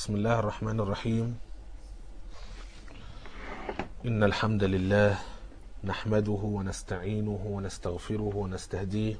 بسم الله الرحمن الرحيم إن الحمد لله نحمده ونستعينه ونستغفره ونستهديه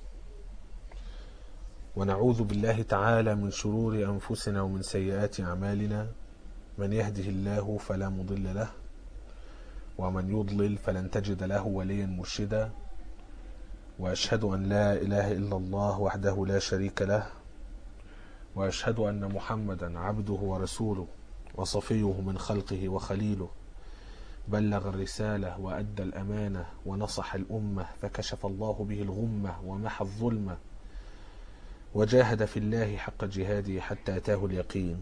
ونعوذ بالله تعالى من شرور أنفسنا ومن سيئات أعمالنا من يهده الله فلا مضل له ومن يضلل فلن تجد له وليا مرشدا وأشهد أن لا إله إلا الله وحده لا شريك له وأشهد أن محمدا عبده ورسوله وصفيه من خلقه وخليله بلغ الرسالة وأدى الأمانة ونصح الأمة فكشف الله به الغمة ومحى الظلمة وجاهد في الله حق جهاده حتى أتاه اليقين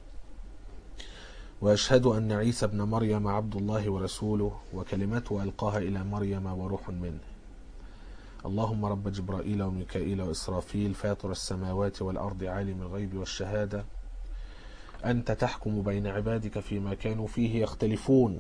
وأشهد أن عيسى ابن مريم عبد الله ورسوله وكلمته ألقاها إلى مريم وروح منه اللهم رب جبرائيل وميكائيل وإسرافيل فاطر السماوات والأرض عالم الغيب والشهادة أنت تحكم بين عبادك فيما كانوا فيه يختلفون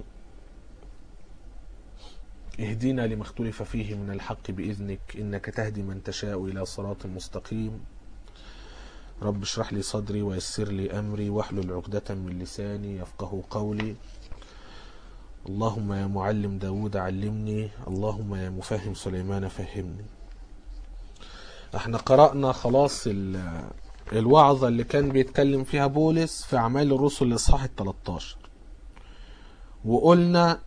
اهدنا لما اختلف فيه من الحق بإذنك إنك تهدي من تشاء إلى صراط مستقيم رب اشرح لي صدري ويسر لي أمري واحلل عقدة من لساني يفقه قولي اللهم يا معلم داود علمني اللهم يا مفهم سليمان فهمني احنا قرأنا خلاص الوعظة اللي كان بيتكلم فيها بولس في أعمال الرسل الإصحاح ال 13 وقلنا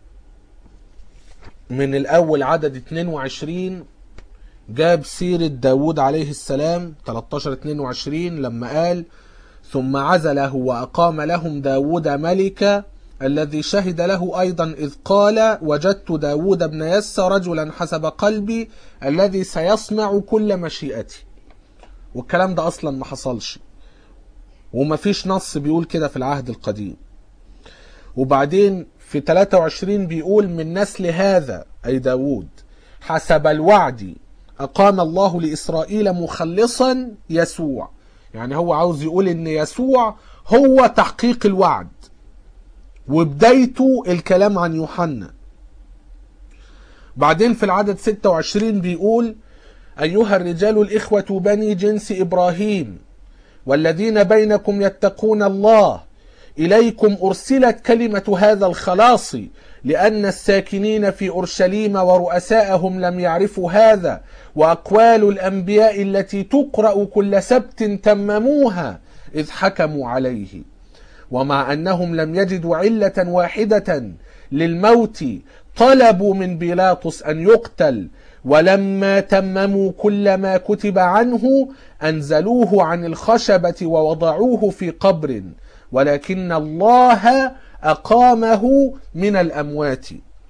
من الأول عدد 22 جاب سيرة داود عليه السلام 13 22 لما قال ثم عزله وأقام لهم داود ملكا الذي شهد له أيضا إذ قال وجدت داود بن يس رجلا حسب قلبي الذي سيصنع كل مشيئتي والكلام ده أصلا ما حصلش وما فيش نص بيقول كده في العهد القديم وبعدين في 23 بيقول من نسل هذا أي داود حسب الوعد أقام الله لإسرائيل مخلصا يسوع يعني هو عاوز يقول إن يسوع هو تحقيق الوعد وبدايته الكلام عن يوحنا بعدين في العدد 26 بيقول أيها الرجال الإخوة بني جنس إبراهيم والذين بينكم يتقون الله إليكم أرسلت كلمة هذا الخلاص لأن الساكنين في أورشليم ورؤساءهم لم يعرفوا هذا وأقوال الأنبياء التي تقرأ كل سبت تمموها إذ حكموا عليه ومع أنهم لم يجدوا علة واحدة للموت طلبوا من بيلاطس أن يقتل ولما تمموا كل ما كتب عنه أنزلوه عن الخشبة ووضعوه في قبر ولكن الله أقامه من الأموات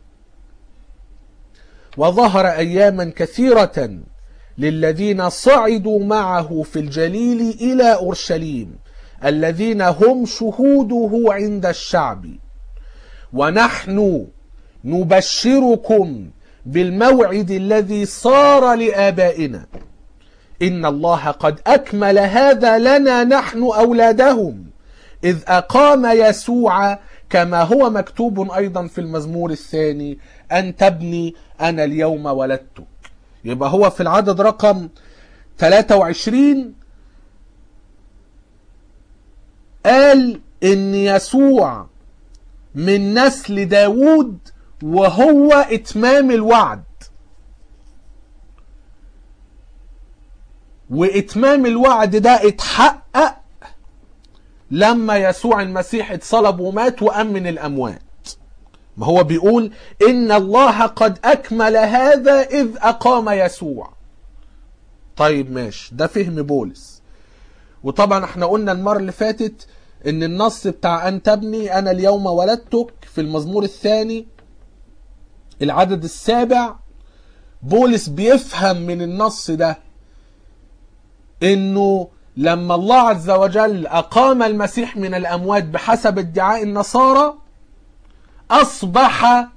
وظهر أياما كثيرة للذين صعدوا معه في الجليل إلى أورشليم الذين هم شهوده عند الشعب ونحن نبشركم بالموعد الذي صار لآبائنا إن الله قد أكمل هذا لنا نحن أولادهم إذ أقام يسوع كما هو مكتوب أيضا في المزمور الثاني أن تبني أنا اليوم ولدتك يبقى هو في العدد رقم 23 قال إن يسوع من نسل داود وهو إتمام الوعد وإتمام الوعد ده اتحقق لما يسوع المسيح اتصلب ومات وقام من الأموات ما هو بيقول إن الله قد أكمل هذا إذ أقام يسوع طيب ماشي ده فهم بولس وطبعا احنا قلنا المرة اللي فاتت ان النص بتاع ان تبني انا اليوم ولدتك في المزمور الثاني العدد السابع بولس بيفهم من النص ده انه لما الله عز وجل اقام المسيح من الاموات بحسب ادعاء النصارى اصبح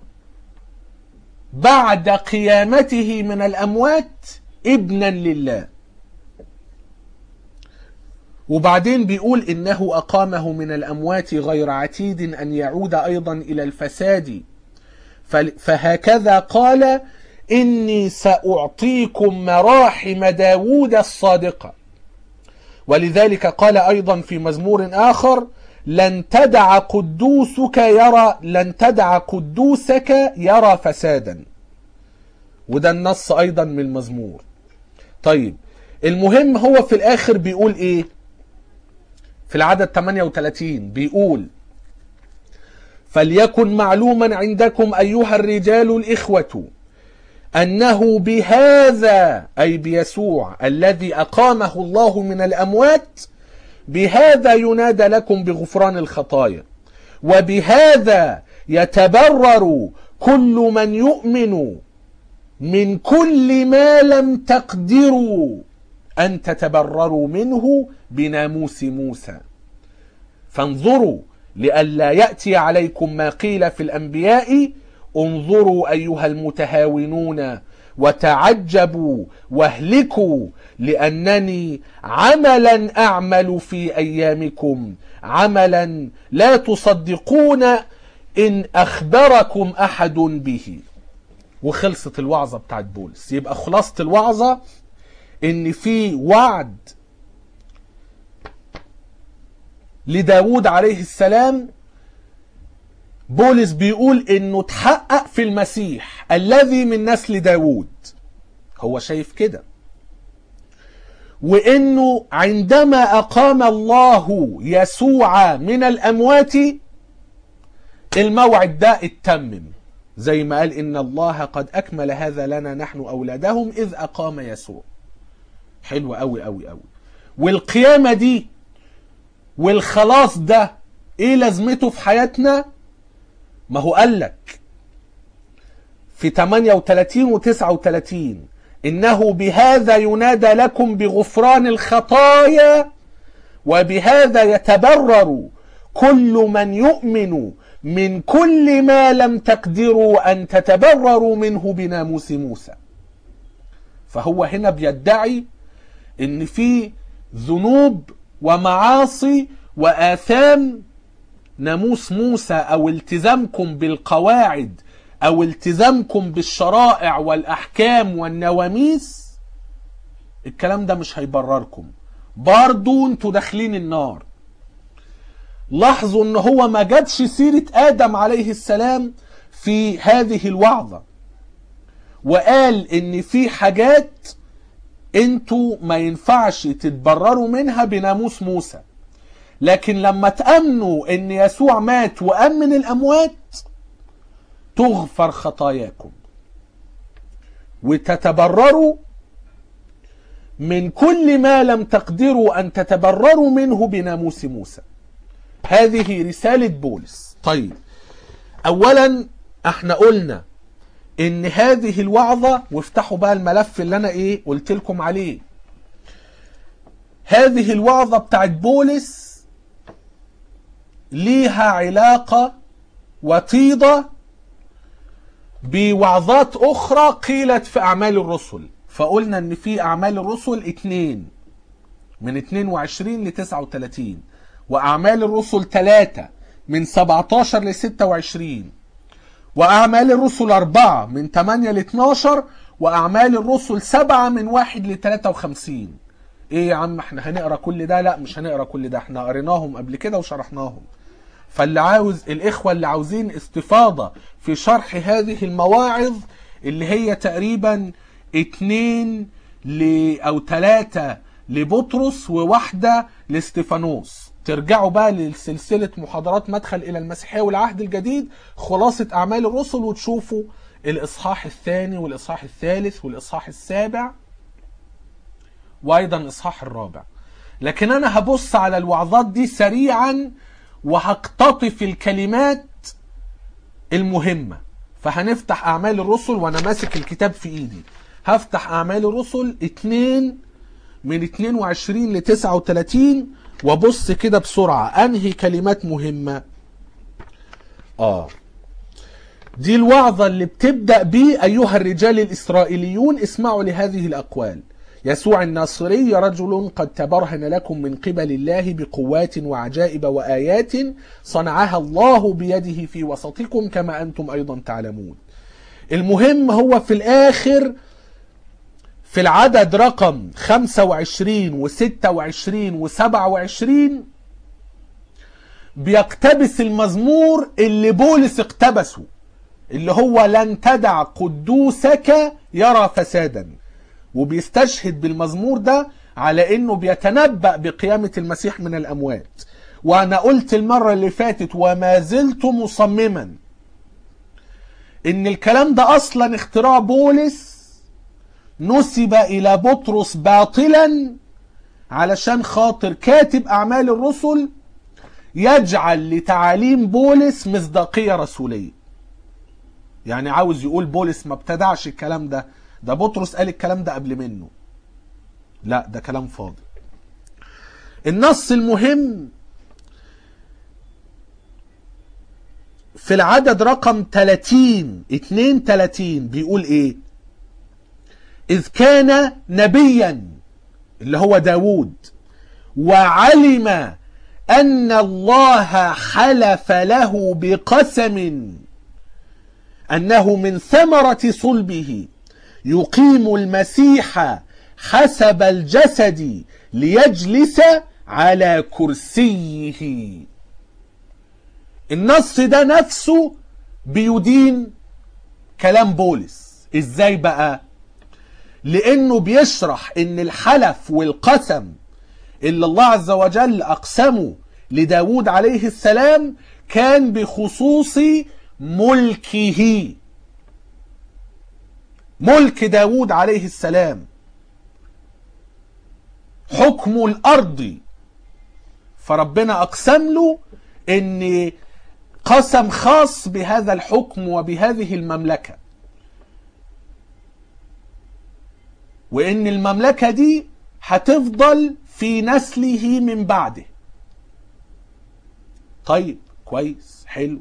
بعد قيامته من الاموات ابنا لله وبعدين بيقول انه اقامه من الاموات غير عتيد ان يعود ايضا الى الفساد فهكذا قال اني ساعطيكم مراحم داود الصادقه ولذلك قال ايضا في مزمور اخر لن تدع قدوسك يرى لن تدع قدوسك يرى فسادا وده النص ايضا من المزمور طيب المهم هو في الاخر بيقول ايه في العدد 38 بيقول فليكن معلوما عندكم ايها الرجال الاخوه انه بهذا اي بيسوع الذي اقامه الله من الاموات بهذا ينادى لكم بغفران الخطايا وبهذا يتبرر كل من يؤمن من كل ما لم تقدروا ان تتبرروا منه بناموس موسى فانظروا لئلا ياتي عليكم ما قيل في الانبياء انظروا ايها المتهاونون وتعجبوا واهلكوا لانني عملا اعمل في ايامكم عملا لا تصدقون ان اخبركم احد به وخلصت الوعظه بتاعت بولس يبقى خلاصه الوعظه ان في وعد لداود عليه السلام بولس بيقول انه اتحقق في المسيح الذي من نسل داود هو شايف كده وانه عندما اقام الله يسوع من الاموات الموعد ده اتمم زي ما قال ان الله قد اكمل هذا لنا نحن اولادهم اذ اقام يسوع حلو قوي قوي قوي والقيامه دي والخلاص ده ايه لازمته في حياتنا ما هو قال لك في 38 و 39 انه بهذا ينادى لكم بغفران الخطايا وبهذا يتبرر كل من يؤمن من كل ما لم تقدروا ان تتبرروا منه بناموس موسى فهو هنا بيدعي ان في ذنوب ومعاصي واثام ناموس موسى او التزامكم بالقواعد او التزامكم بالشرائع والاحكام والنواميس الكلام ده مش هيبرركم برضو انتوا داخلين النار لاحظوا ان هو ما جابش سيرة ادم عليه السلام في هذه الوعظة وقال ان في حاجات انتوا ما ينفعش تتبرروا منها بناموس موسى لكن لما تأمنوا ان يسوع مات وأمن الأموات تغفر خطاياكم وتتبرروا من كل ما لم تقدروا أن تتبرروا منه بناموس موسى هذه رسالة بولس طيب أولا احنا قلنا ان هذه الوعظة وافتحوا بقى الملف اللي انا ايه قلت لكم عليه هذه الوعظة بتاعت بولس ليها علاقة وطيدة بوعظات أخرى قيلت في أعمال الرسل فقلنا إن في أعمال الرسل اتنين من 22 ل 39 وأعمال الرسل ثلاثة من 17 ل 26 وأعمال الرسل أربعة من 8 ل 12 وأعمال الرسل سبعة من 1 ل 53 إيه يا عم احنا هنقرا كل ده؟ لا مش هنقرا كل ده احنا قريناهم قبل كده وشرحناهم. فاللي عاوز الإخوة اللي عاوزين استفاضة في شرح هذه المواعظ اللي هي تقريبا اتنين ل أو تلاتة لبطرس وواحدة لاستفانوس ترجعوا بقى لسلسلة محاضرات مدخل إلى المسيحية والعهد الجديد خلاصة أعمال الرسل وتشوفوا الإصحاح الثاني والإصحاح الثالث والإصحاح السابع وأيضا الإصحاح الرابع لكن أنا هبص على الوعظات دي سريعا وهقتطف الكلمات المهمة فهنفتح أعمال الرسل وأنا ماسك الكتاب في إيدي هفتح أعمال الرسل اتنين من 22 ل 39 وبص كده بسرعة أنهي كلمات مهمة آه دي الوعظة اللي بتبدأ بيه أيها الرجال الإسرائيليون اسمعوا لهذه الأقوال يسوع الناصري رجل قد تبرهن لكم من قبل الله بقوات وعجائب وآيات صنعها الله بيده في وسطكم كما أنتم أيضا تعلمون المهم هو في الآخر في العدد رقم 25 و26 و27 بيقتبس المزمور اللي بولس اقتبسه اللي هو لن تدع قدوسك يرى فسادا وبيستشهد بالمزمور ده على انه بيتنبأ بقيامة المسيح من الاموات وانا قلت المرة اللي فاتت وما زلت مصمما ان الكلام ده اصلا اختراع بولس نسب الى بطرس باطلا علشان خاطر كاتب اعمال الرسل يجعل لتعاليم بولس مصداقية رسولية يعني عاوز يقول بولس ما ابتدعش الكلام ده ده بطرس قال الكلام ده قبل منه لا ده كلام فاضي النص المهم في العدد رقم 30 32 بيقول ايه اذ كان نبيا اللي هو داود وعلم ان الله حلف له بقسم انه من ثمرة صلبه يقيم المسيح حسب الجسد ليجلس على كرسيه النص ده نفسه بيدين كلام بولس ازاي بقى لانه بيشرح ان الحلف والقسم اللي الله عز وجل اقسمه لداود عليه السلام كان بخصوص ملكه ملك داود عليه السلام حكم الارض فربنا اقسم له ان قسم خاص بهذا الحكم وبهذه المملكه وان المملكه دي هتفضل في نسله من بعده طيب كويس حلو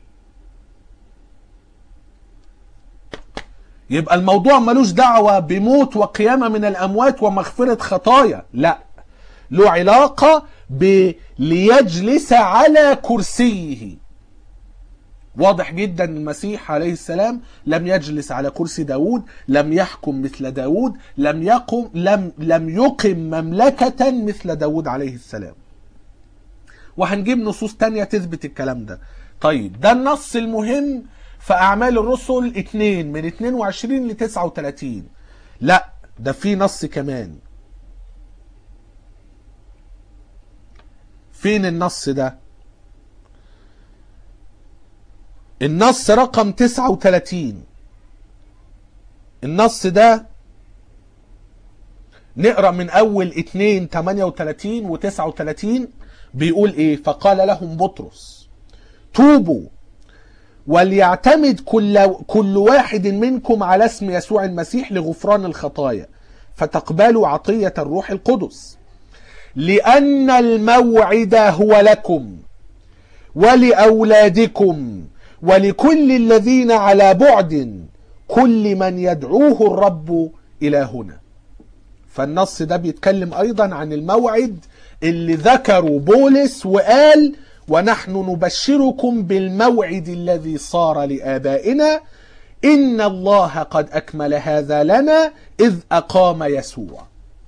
يبقى الموضوع ملوش دعوة بموت وقيامة من الأموات ومغفرة خطايا لا له علاقة ب ليجلس على كرسيه واضح جدا المسيح عليه السلام لم يجلس على كرسي داود لم يحكم مثل داود لم يقم لم لم يقم مملكة مثل داود عليه السلام وهنجيب نصوص تانية تثبت الكلام ده طيب ده النص المهم في أعمال الرسل 2 من 22 ل 39 لا ده في نص كمان فين النص ده النص رقم 39 النص ده نقرا من اول 2 38 و 39 بيقول ايه فقال لهم بطرس توبوا وليعتمد كل كل واحد منكم على اسم يسوع المسيح لغفران الخطايا فتقبلوا عطيه الروح القدس لان الموعد هو لكم ولاولادكم ولكل الذين على بعد كل من يدعوه الرب الى هنا فالنص ده بيتكلم ايضا عن الموعد اللي ذكره بولس وقال ونحن نبشركم بالموعد الذي صار لابائنا ان الله قد اكمل هذا لنا اذ اقام يسوع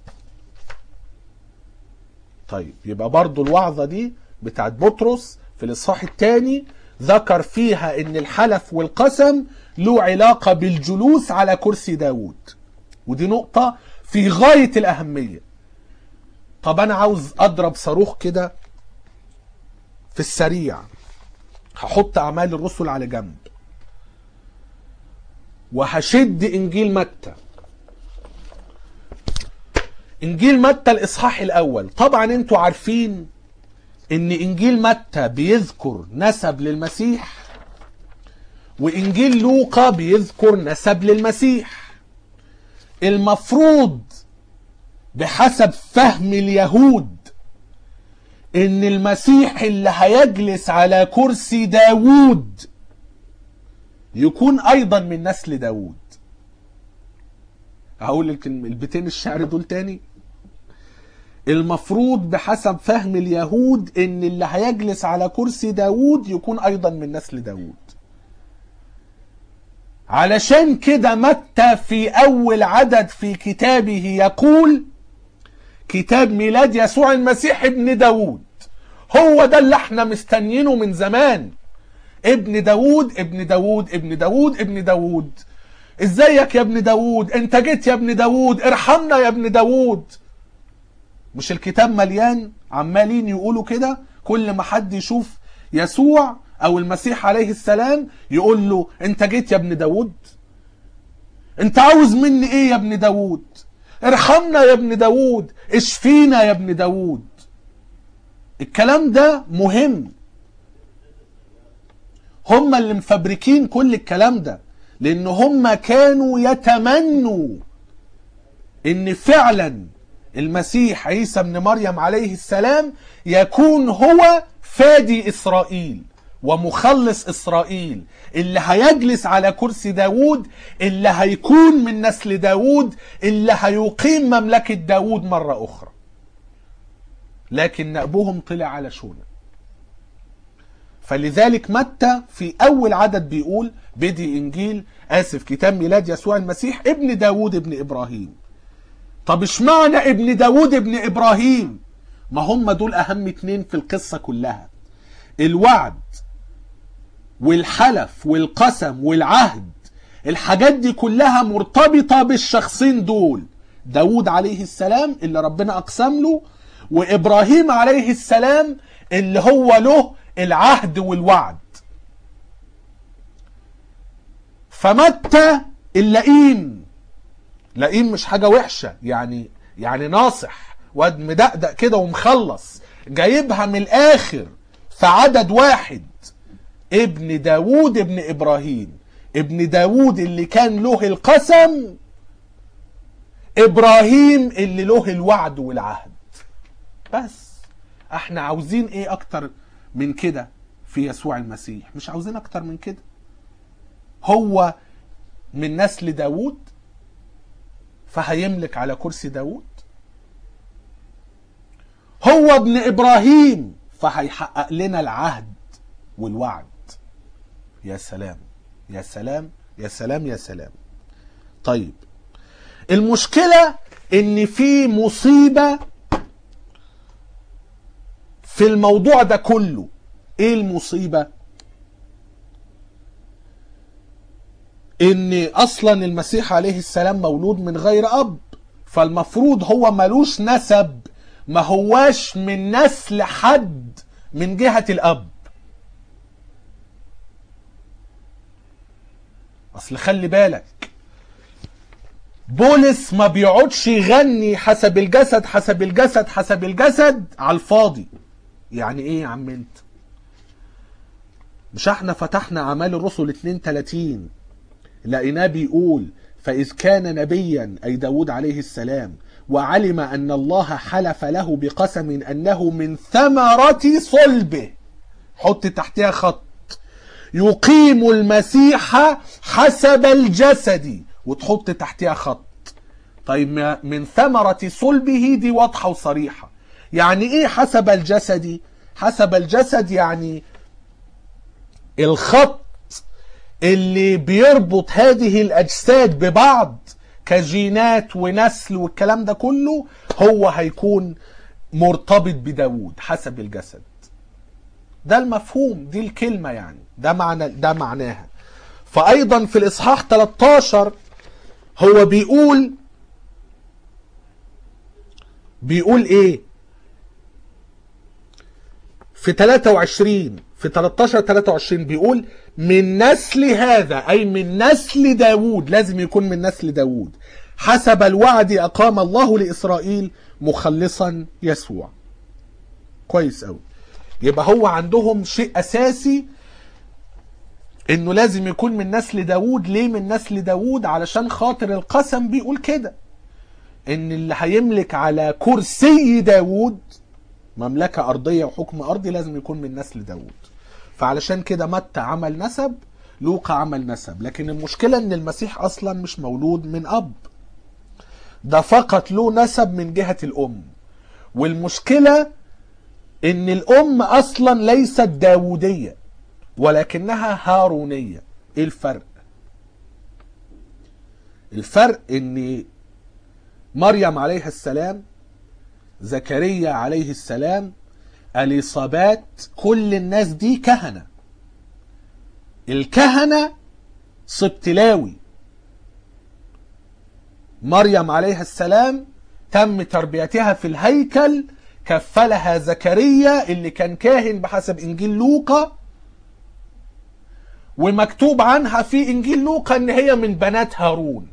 طيب يبقى برضو الوعظة دي بتاعت بطرس في الاصحاح الثاني ذكر فيها ان الحلف والقسم له علاقة بالجلوس على كرسي داود ودي نقطة في غاية الأهمية طب أنا عاوز أضرب صاروخ كده في السريع هحط أعمال الرسل على جنب وهشد إنجيل متى إنجيل متى الإصحاح الأول طبعا أنتوا عارفين إن إنجيل متى بيذكر نسب للمسيح وإنجيل لوقا بيذكر نسب للمسيح المفروض بحسب فهم اليهود ان المسيح اللي هيجلس على كرسي داوود يكون ايضا من نسل داوود هقول البيتين الشعر دول تاني المفروض بحسب فهم اليهود ان اللي هيجلس على كرسي داوود يكون ايضا من نسل داوود علشان كده متى في اول عدد في كتابه يقول كتاب ميلاد يسوع المسيح ابن داود هو ده اللي احنا مستنيينه من زمان ابن داود ابن داود ابن داود ابن داود ازيك يا ابن داود انت جيت يا ابن داود ارحمنا يا ابن داود مش الكتاب مليان عمالين يقولوا كده كل ما حد يشوف يسوع او المسيح عليه السلام يقول له انت جيت يا ابن داود انت عاوز مني ايه يا ابن داود ارحمنا يا ابن داود اشفينا يا ابن داود الكلام ده مهم هم اللي مفبركين كل الكلام ده لان هم كانوا يتمنوا ان فعلا المسيح عيسى ابن مريم عليه السلام يكون هو فادي اسرائيل ومخلص اسرائيل اللي هيجلس على كرسي داود اللي هيكون من نسل داود اللي هيقيم مملكة داود مرة اخرى لكن نأبوهم طلع على شونه فلذلك متى في اول عدد بيقول بدي انجيل اسف كتاب ميلاد يسوع المسيح ابن داود ابن ابراهيم طب اشمعنى ابن داود ابن ابراهيم ما هم دول اهم اتنين في القصة كلها الوعد والحلف والقسم والعهد الحاجات دي كلها مرتبطة بالشخصين دول داود عليه السلام اللي ربنا اقسم له وابراهيم عليه السلام اللي هو له العهد والوعد فمتى اللئيم لئيم مش حاجة وحشة يعني يعني ناصح واد مدقدق كده ومخلص جايبها من الاخر في عدد واحد ابن داود ابن ابراهيم ابن داود اللي كان له القسم ابراهيم اللي له الوعد والعهد بس احنا عاوزين ايه اكتر من كده في يسوع المسيح مش عاوزين اكتر من كده هو من نسل داود فهيملك على كرسي داود هو ابن ابراهيم فهيحقق لنا العهد والوعد يا سلام يا سلام يا سلام يا سلام طيب المشكلة ان في مصيبة في الموضوع ده كله ايه المصيبة ان اصلا المسيح عليه السلام مولود من غير اب فالمفروض هو ملوش نسب ما هواش من نسل حد من جهة الاب اصل خلي بالك بولس ما بيقعدش يغني حسب الجسد حسب الجسد حسب الجسد على الفاضي يعني ايه يا عم انت مش احنا فتحنا اعمال الرسل 32 لقيناه بيقول فإذ كان نبيا أي داود عليه السلام وعلم أن الله حلف له بقسم أنه من ثمرة صلبه حط تحتها خط يقيم المسيح حسب الجسد وتحط تحتها خط طيب من ثمرة صلبه دي واضحة وصريحة يعني ايه حسب الجسد حسب الجسد يعني الخط اللي بيربط هذه الاجساد ببعض كجينات ونسل والكلام ده كله هو هيكون مرتبط بداود حسب الجسد ده المفهوم دي الكلمة يعني ده معنى ده معناها فأيضا في الإصحاح 13 هو بيقول بيقول إيه في 23 في 13 23 بيقول من نسل هذا أي من نسل داود لازم يكون من نسل داود حسب الوعد أقام الله لإسرائيل مخلصا يسوع كويس أوي يبقى هو عندهم شيء أساسي انه لازم يكون من نسل داود ليه من نسل داود علشان خاطر القسم بيقول كده ان اللي هيملك على كرسي داود مملكة أرضية وحكم أرضي لازم يكون من نسل داود فعلشان كده متى عمل نسب لوقا عمل نسب لكن المشكلة ان المسيح اصلا مش مولود من اب ده فقط له نسب من جهة الام والمشكلة ان الام اصلا ليست داودية ولكنها هارونية ايه الفرق الفرق ان مريم عليه السلام زكريا عليه السلام اليصابات كل الناس دي كهنة الكهنة سبتلاوي مريم عليها السلام تم تربيتها في الهيكل كفلها زكريا اللي كان كاهن بحسب انجيل لوقا ومكتوب عنها في انجيل لوقا ان هي من بنات هارون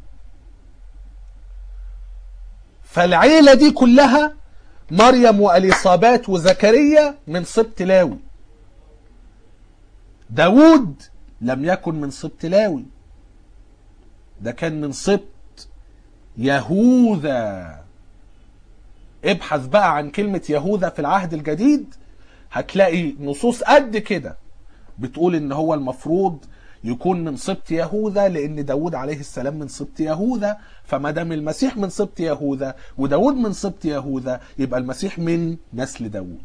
فالعيلة دي كلها مريم واليصابات وزكريا من سبط لاوي داود لم يكن من سبط لاوي ده كان من سبط يهوذا ابحث بقى عن كلمة يهوذا في العهد الجديد هتلاقي نصوص قد كده بتقول ان هو المفروض يكون من سبط يهوذا لان داود عليه السلام من سبط يهوذا فما دام المسيح من سبط يهوذا وداود من سبط يهوذا يبقى المسيح من نسل داود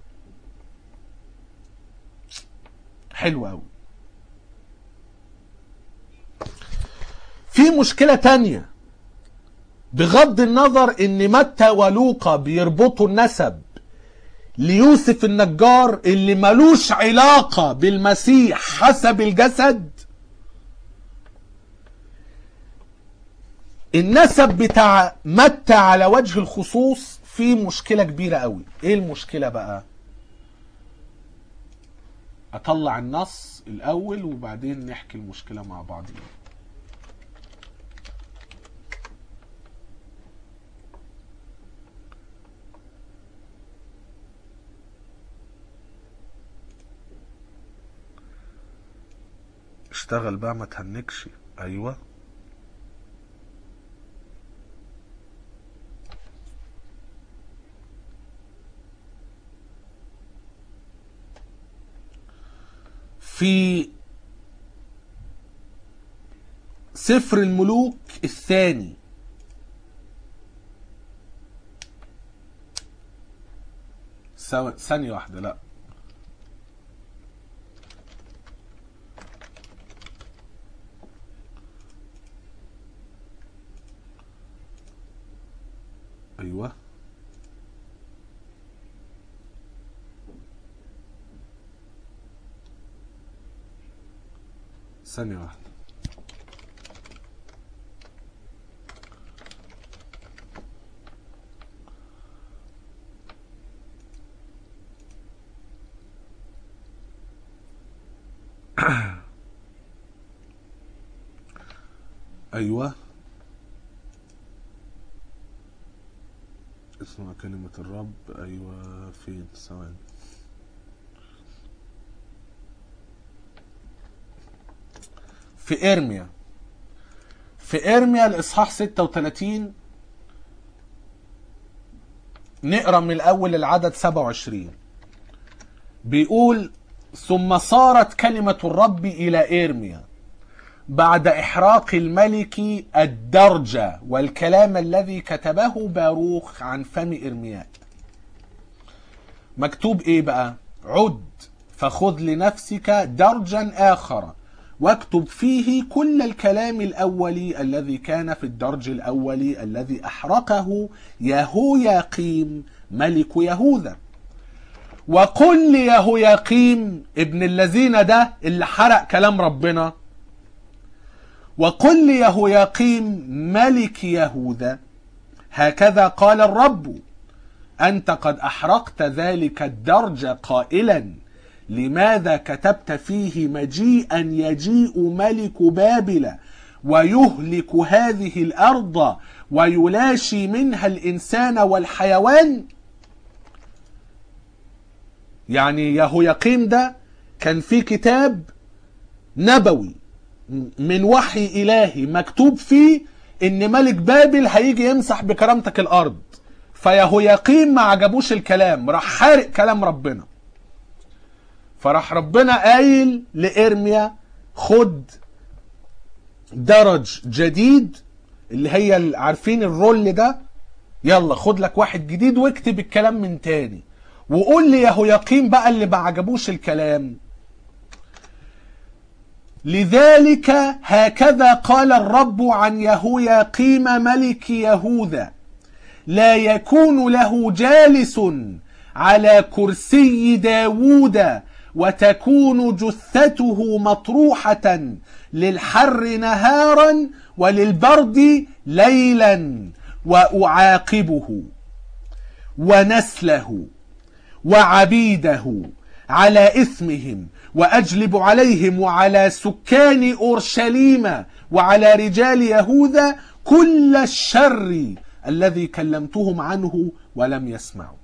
حلو قوي في مشكلة تانية بغض النظر ان متى ولوقا بيربطوا النسب ليوسف النجار اللي ملوش علاقة بالمسيح حسب الجسد النسب بتاع متى على وجه الخصوص في مشكلة كبيرة قوي ايه المشكلة بقى اطلع النص الاول وبعدين نحكي المشكلة مع بعضين اشتغل بقى ما تهنكش ايوه في سفر الملوك الثاني سو- ثانية واحدة لا ايوه ثانية واحدة ايوه اسمع كلمة الرب ايوه فين ثواني في ارميا في ارميا الاصحاح 36 نقرا من الاول العدد 27 بيقول ثم صارت كلمة الرب إلى إرميا بعد إحراق الملك الدرجة والكلام الذي كتبه باروخ عن فم إرمياء مكتوب إيه بقى عد فخذ لنفسك درجا آخر واكتب فيه كل الكلام الأولي الذي كان في الدرج الأولي الذي أحرقه يهوياقيم ملك يهوذا وقل ليهوياقيم ابن الذين ده اللي حرق كلام ربنا وقل ليهوياقيم ملك يهوذا هكذا قال الرب أنت قد أحرقت ذلك الدرج قائلا لماذا كتبت فيه مجيئا يجيء ملك بابل ويهلك هذه الأرض ويلاشي منها الإنسان والحيوان يعني يهوياقيم ده كان في كتاب نبوي من وحي إلهي مكتوب فيه إن ملك بابل هيجي يمسح بكرامتك الأرض فيهوياقيم ما عجبوش الكلام راح حارق كلام ربنا فراح ربنا قايل لإرميا خد درج جديد اللي هي عارفين الرول ده يلا خد لك واحد جديد واكتب الكلام من تاني وقول لي يهوياقيم بقى اللي ما عجبوش الكلام لذلك هكذا قال الرب عن يهوياقيم ملك يهوذا لا يكون له جالس على كرسي داوود وتكون جثته مطروحة للحر نهارا وللبرد ليلا وأعاقبه ونسله وعبيده على إثمهم وأجلب عليهم وعلى سكان أورشليم وعلى رجال يهوذا كل الشر الذي كلمتهم عنه ولم يسمعوا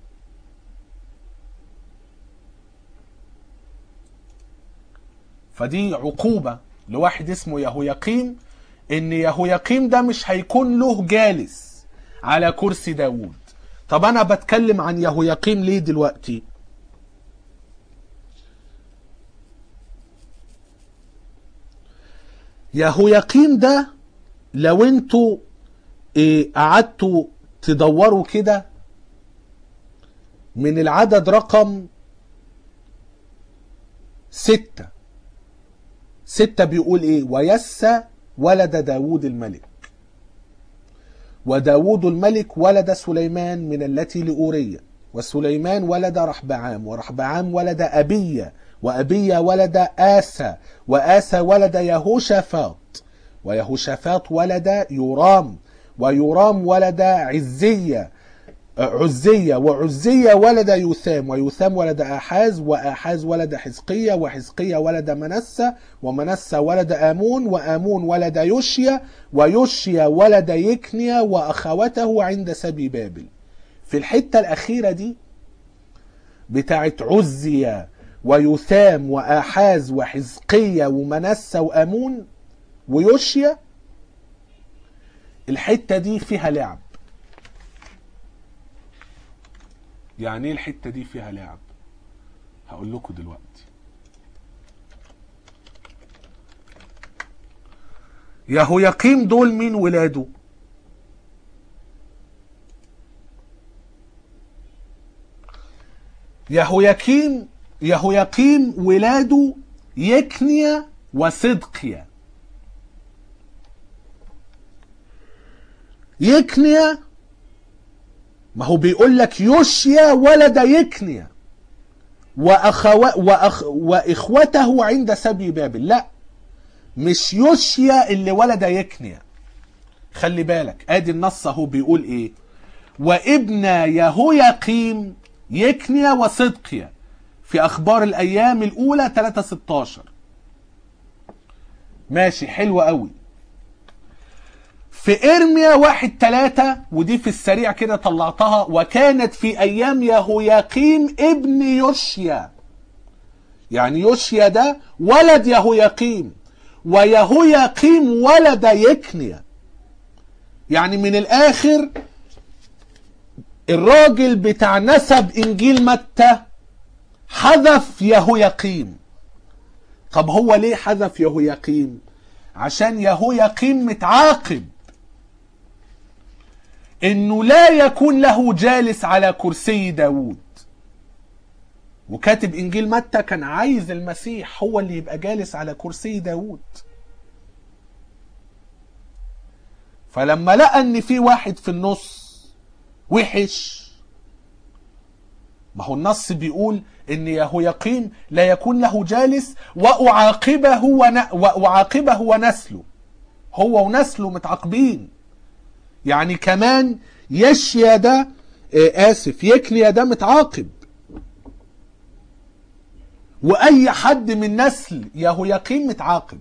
فدي عقوبة لواحد اسمه يهويقيم ان يهويقيم ده مش هيكون له جالس على كرسي داوود طب انا بتكلم عن يهويقيم ليه دلوقتي يهويقيم ده لو انتوا إيه قعدتوا تدوروا كده من العدد رقم ستة ستة بيقول ايه ويسى ولد داود الملك وداود الملك ولد سليمان من التي لأورية وسليمان ولد رحبعام ورحبعام ولد أبية وأبية ولد آسى وآسى ولد يهوشافاط ويهوشافاط ولد يورام ويورام ولد عزية عزية وعزية ولد يوثام ويوثام ولد آحاز وآحاز ولد حزقية وحزقية ولد منسى ومنسى ولد آمون وآمون ولد يوشيا ويوشيا ولد يكنيا وأخوته عند سبي بابل في الحتة الأخيرة دي بتاعت عزية ويثام وآحاز وحزقية ومنسى وآمون ويوشيا الحتة دي فيها لعب يعني ايه الحته دي فيها لعب هقول لكم دلوقتي يهويقيم دول مين ولاده يهويقيم يهويقيم ولاده يكنيا وصدقيا يكنيا ما هو بيقول لك يوشيا ولد يكنيا وأخو... وأخ... وإخوته عند سبي بابل لا مش يوشيا اللي ولد يكنيا خلي بالك ادي النص اهو بيقول ايه وابن يهويقيم يكنيا وصدقيا في اخبار الايام الاولى 3 16 ماشي حلو قوي في ارميا واحد تلاتة ودي في السريع كده طلعتها وكانت في ايام يهوياقيم ابن يوشيا يعني يوشيا ده ولد يهوياقيم ويهوياقيم ولد يكنيا يعني من الاخر الراجل بتاع نسب انجيل متى حذف يهوياقيم طب هو ليه حذف يهوياقيم عشان يهوياقيم متعاقب انه لا يكون له جالس على كرسي داوود وكاتب انجيل متى كان عايز المسيح هو اللي يبقى جالس على كرسي داوود فلما لقى ان في واحد في النص وحش ما هو النص بيقول ان يهويقيم لا يكون له جالس واعاقبه ون... واعاقبه ونسله هو ونسله متعاقبين يعني كمان يشيا ده آه اسف يكنيا ده متعاقب واي حد من نسل يهويقيم متعاقب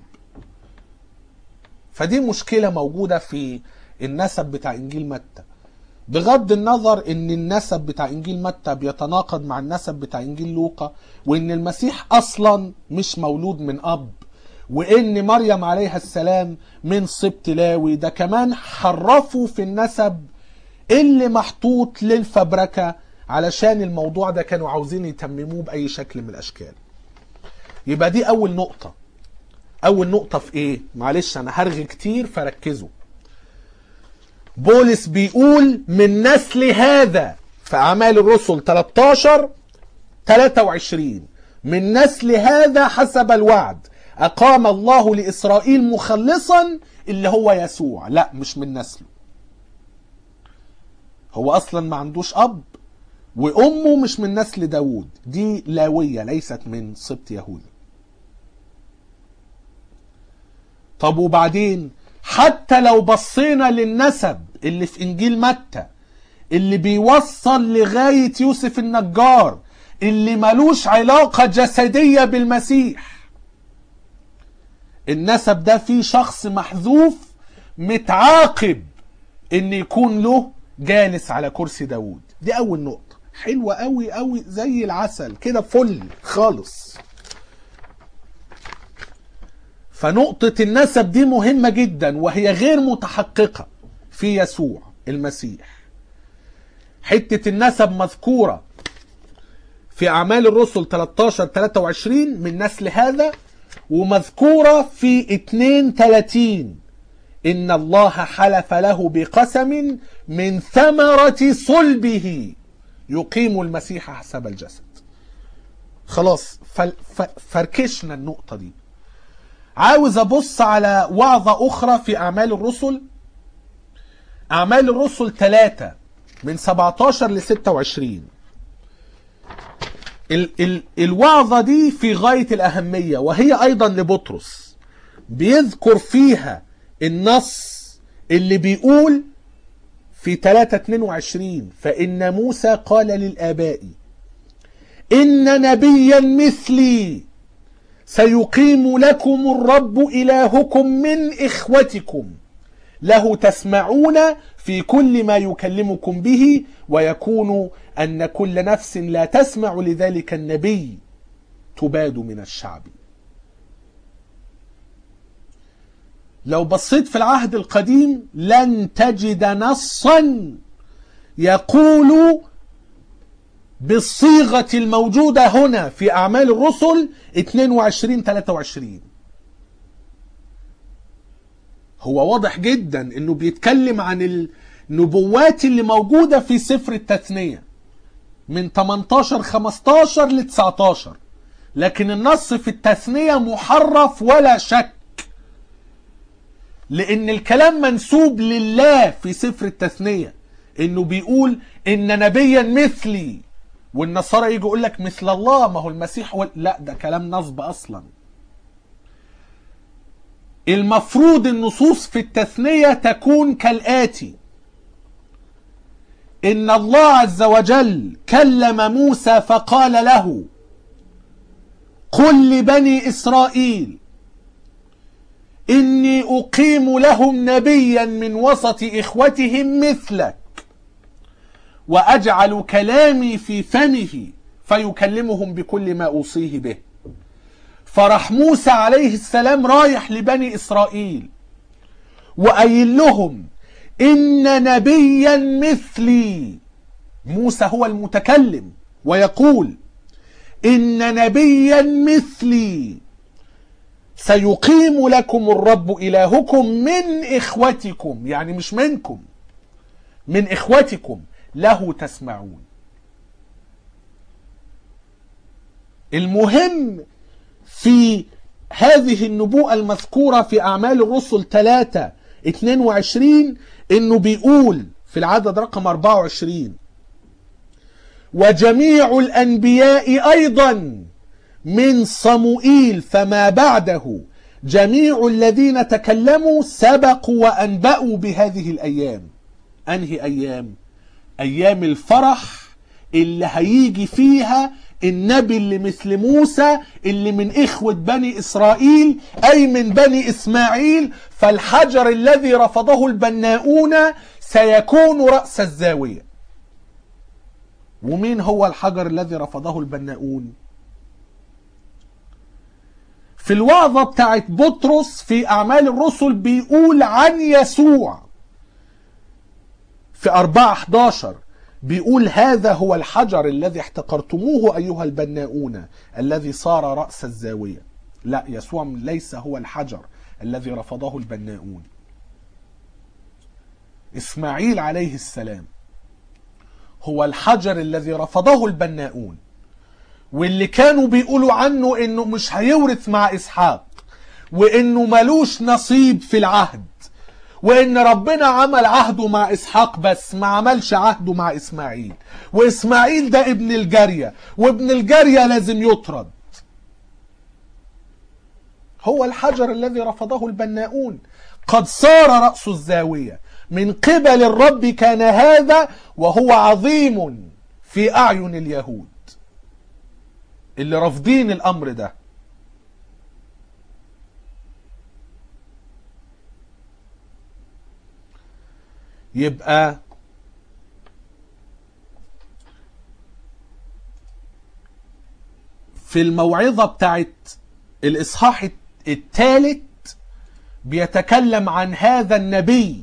فدي مشكله موجوده في النسب بتاع انجيل متى بغض النظر ان النسب بتاع انجيل متى بيتناقض مع النسب بتاع انجيل لوقا وان المسيح اصلا مش مولود من اب وان مريم عليها السلام من سبط لاوي ده كمان حرفوا في النسب اللي محطوط للفبركه علشان الموضوع ده كانوا عاوزين يتمموه باي شكل من الاشكال يبقى دي اول نقطه اول نقطه في ايه معلش انا هرغي كتير فركزوا بولس بيقول من نسل هذا في اعمال الرسل 13 23 من نسل هذا حسب الوعد اقام الله لاسرائيل مخلصا اللي هو يسوع لا مش من نسله هو اصلا ما عندوش اب وأمه مش من نسل داوود دي لاوية ليست من سبط يهوذا طب وبعدين حتى لو بصينا للنسب اللي في إنجيل متى اللي بيوصل لغاية يوسف النجار اللي ملوش علاقة جسدية بالمسيح النسب ده فيه شخص محذوف متعاقب ان يكون له جالس على كرسي داوود دي اول نقطة حلوة قوي قوي زي العسل كده فل خالص فنقطة النسب دي مهمة جدا وهي غير متحققة في يسوع المسيح حتة النسب مذكورة في أعمال الرسل 13 23 من نسل هذا ومذكورة في 32 إن الله حلف له بقسم من ثمرة صلبه يقيم المسيح حسب الجسد خلاص فل- ف- فركشنا النقطة دي عاوز أبص على وعظة أخرى في أعمال الرسل أعمال الرسل 3 من 17 ل 26 ال ال الوعظة دي في غاية الأهمية وهي أيضا لبطرس بيذكر فيها النص اللي بيقول في 3 22 فإن موسى قال للآباء إن نبيا مثلي سيقيم لكم الرب إلهكم من إخوتكم له تسمعون في كل ما يكلمكم به ويكون أن كل نفس لا تسمع لذلك النبي تباد من الشعب لو بصيت في العهد القديم لن تجد نصا يقول بالصيغة الموجودة هنا في أعمال الرسل 22 23 هو واضح جدا انه بيتكلم عن النبوات اللي موجودة في سفر التثنية من 18 15 ل 19 لكن النص في التثنية محرف ولا شك لان الكلام منسوب لله في سفر التثنية انه بيقول ان نبيا مثلي والنصارى يجي يقول لك مثل الله ما هو المسيح هو لا ده كلام نصب اصلا المفروض النصوص في التثنية تكون كالآتي إن الله عز وجل كلم موسى فقال له قل لبني إسرائيل إني أقيم لهم نبيا من وسط إخوتهم مثلك وأجعل كلامي في فمه فيكلمهم بكل ما أوصيه به فراح موسى عليه السلام رايح لبني إسرائيل وقايل لهم إن نبيا مثلي موسى هو المتكلم ويقول إن نبيا مثلي سيقيم لكم الرب إلهكم من إخوتكم يعني مش منكم من إخوتكم له تسمعون المهم في هذه النبوءة المذكورة في أعمال الرسل 3 22 إنه بيقول في العدد رقم 24 وجميع الأنبياء أيضا من صموئيل فما بعده جميع الذين تكلموا سبقوا وأنبأوا بهذه الأيام أنهي أيام أيام الفرح اللي هيجي فيها النبي اللي مثل موسى اللي من إخوة بني إسرائيل أي من بني إسماعيل فالحجر الذي رفضه البناؤون سيكون رأس الزاوية ومين هو الحجر الذي رفضه البناؤون في الوعظة بتاعت بطرس في أعمال الرسل بيقول عن يسوع في 4 11 بيقول هذا هو الحجر الذي احتقرتموه أيها البناؤون الذي صار رأس الزاوية لا يسوع ليس هو الحجر الذي رفضه البناؤون إسماعيل عليه السلام هو الحجر الذي رفضه البناؤون واللي كانوا بيقولوا عنه انه مش هيورث مع اسحاق وانه ملوش نصيب في العهد وان ربنا عمل عهده مع اسحاق بس ما عملش عهده مع اسماعيل واسماعيل ده ابن الجارية وابن الجارية لازم يطرد هو الحجر الذي رفضه البناؤون قد صار رأس الزاوية من قبل الرب كان هذا وهو عظيم في أعين اليهود اللي رافضين الأمر ده يبقى في الموعظة بتاعت الإصحاح الثالث بيتكلم عن هذا النبي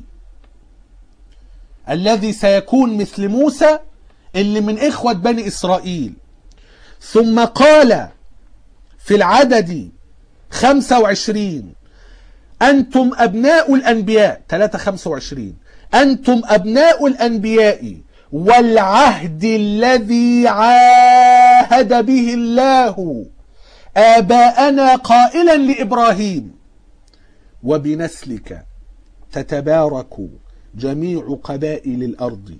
الذي سيكون مثل موسى اللي من إخوة بني إسرائيل ثم قال في العدد 25 أنتم أبناء الأنبياء 3 25 أنتم أبناء الأنبياء والعهد الذي عاهد به الله آباءنا قائلا لإبراهيم وبنسلك تتبارك جميع قبائل الأرض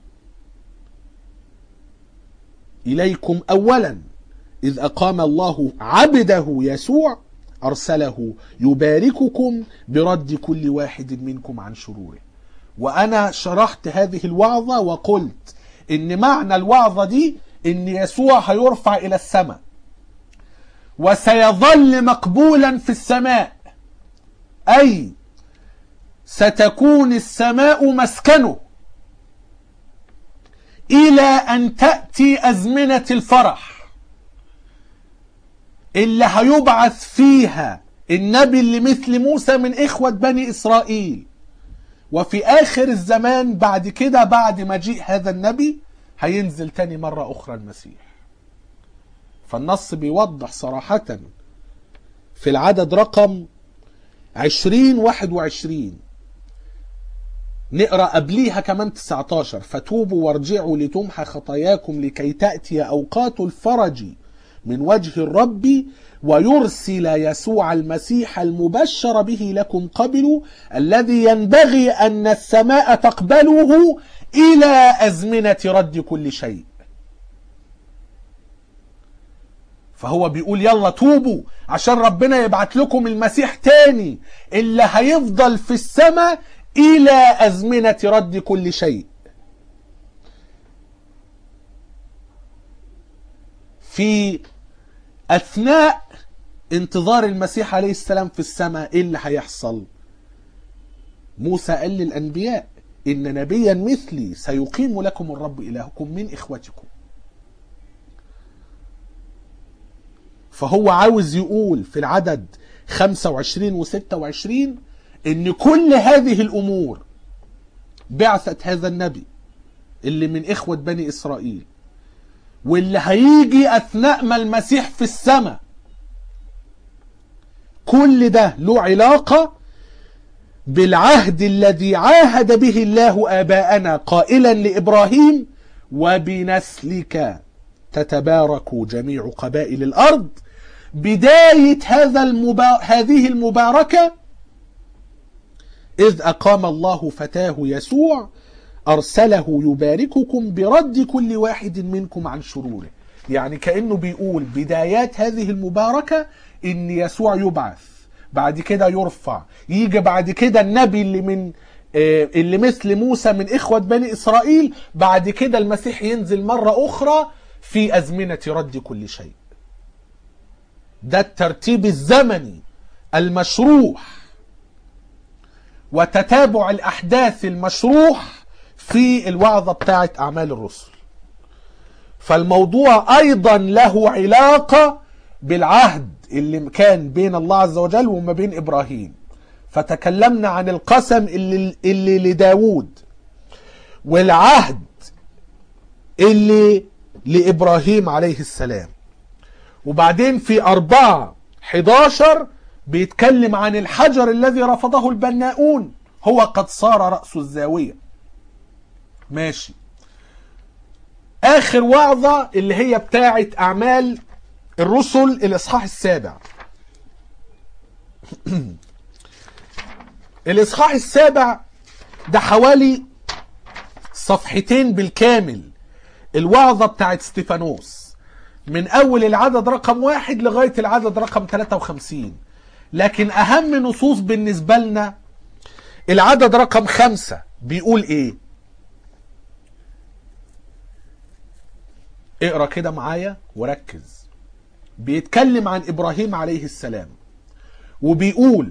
إليكم أولا إذ أقام الله عبده يسوع أرسله يبارككم برد كل واحد منكم عن شروره وأنا شرحت هذه الوعظة وقلت إن معنى الوعظة دي إن يسوع هيرفع إلى السماء وسيظل مقبولا في السماء أي ستكون السماء مسكنه إلى أن تأتي أزمنة الفرح اللي هيبعث فيها النبي اللي مثل موسى من إخوة بني إسرائيل وفي آخر الزمان بعد كده بعد مجيء هذا النبي هينزل تاني مرة أخرى المسيح فالنص بيوضح صراحة في العدد رقم عشرين واحد وعشرين نقرأ قبليها كمان 19 فتوبوا وارجعوا لتمحى خطاياكم لكي تأتي أوقات الفرج من وجه الرب ويرسل يسوع المسيح المبشر به لكم قبل الذي ينبغي أن السماء تقبله إلى أزمنة رد كل شيء فهو بيقول يلا توبوا عشان ربنا يبعت لكم المسيح تاني اللي هيفضل في السماء إلى أزمنة رد كل شيء في أثناء انتظار المسيح عليه السلام في السماء إيه اللي هيحصل موسى قال للأنبياء إن نبيا مثلي سيقيم لكم الرب إلهكم من إخوتكم فهو عاوز يقول في العدد 25 و 26 ان كل هذه الامور بعثة هذا النبي اللي من اخوة بني اسرائيل واللي هيجي اثناء ما المسيح في السماء كل ده له علاقة بالعهد الذي عاهد به الله آباءنا قائلا لإبراهيم وبنسلك تتبارك جميع قبائل الأرض بداية هذا المبا... هذه المباركة إذ أقام الله فتاه يسوع أرسله يبارككم برد كل واحد منكم عن شروره يعني كأنه بيقول بدايات هذه المباركة إن يسوع يبعث بعد كده يرفع يجي بعد كده النبي اللي من اللي مثل موسى من إخوة بني إسرائيل بعد كده المسيح ينزل مرة أخرى في أزمنة رد كل شيء ده الترتيب الزمني المشروح وتتابع الأحداث المشروح في الوعظة بتاعة أعمال الرسل فالموضوع أيضا له علاقة بالعهد اللي كان بين الله عز وجل وما بين إبراهيم فتكلمنا عن القسم اللي, اللي لداود والعهد اللي لإبراهيم عليه السلام وبعدين في أربعة 11 بيتكلم عن الحجر الذي رفضه البناؤون هو قد صار رأس الزاوية ماشي آخر وعظة اللي هي بتاعة أعمال الرسل الإصحاح السابع الاصحاح السابع ده حوالي صفحتين بالكامل الوعظة بتاعت ستيفانوس من اول العدد رقم واحد لغاية العدد رقم 53 لكن اهم نصوص بالنسبة لنا العدد رقم خمسة بيقول ايه اقرا كده معايا وركز بيتكلم عن ابراهيم عليه السلام وبيقول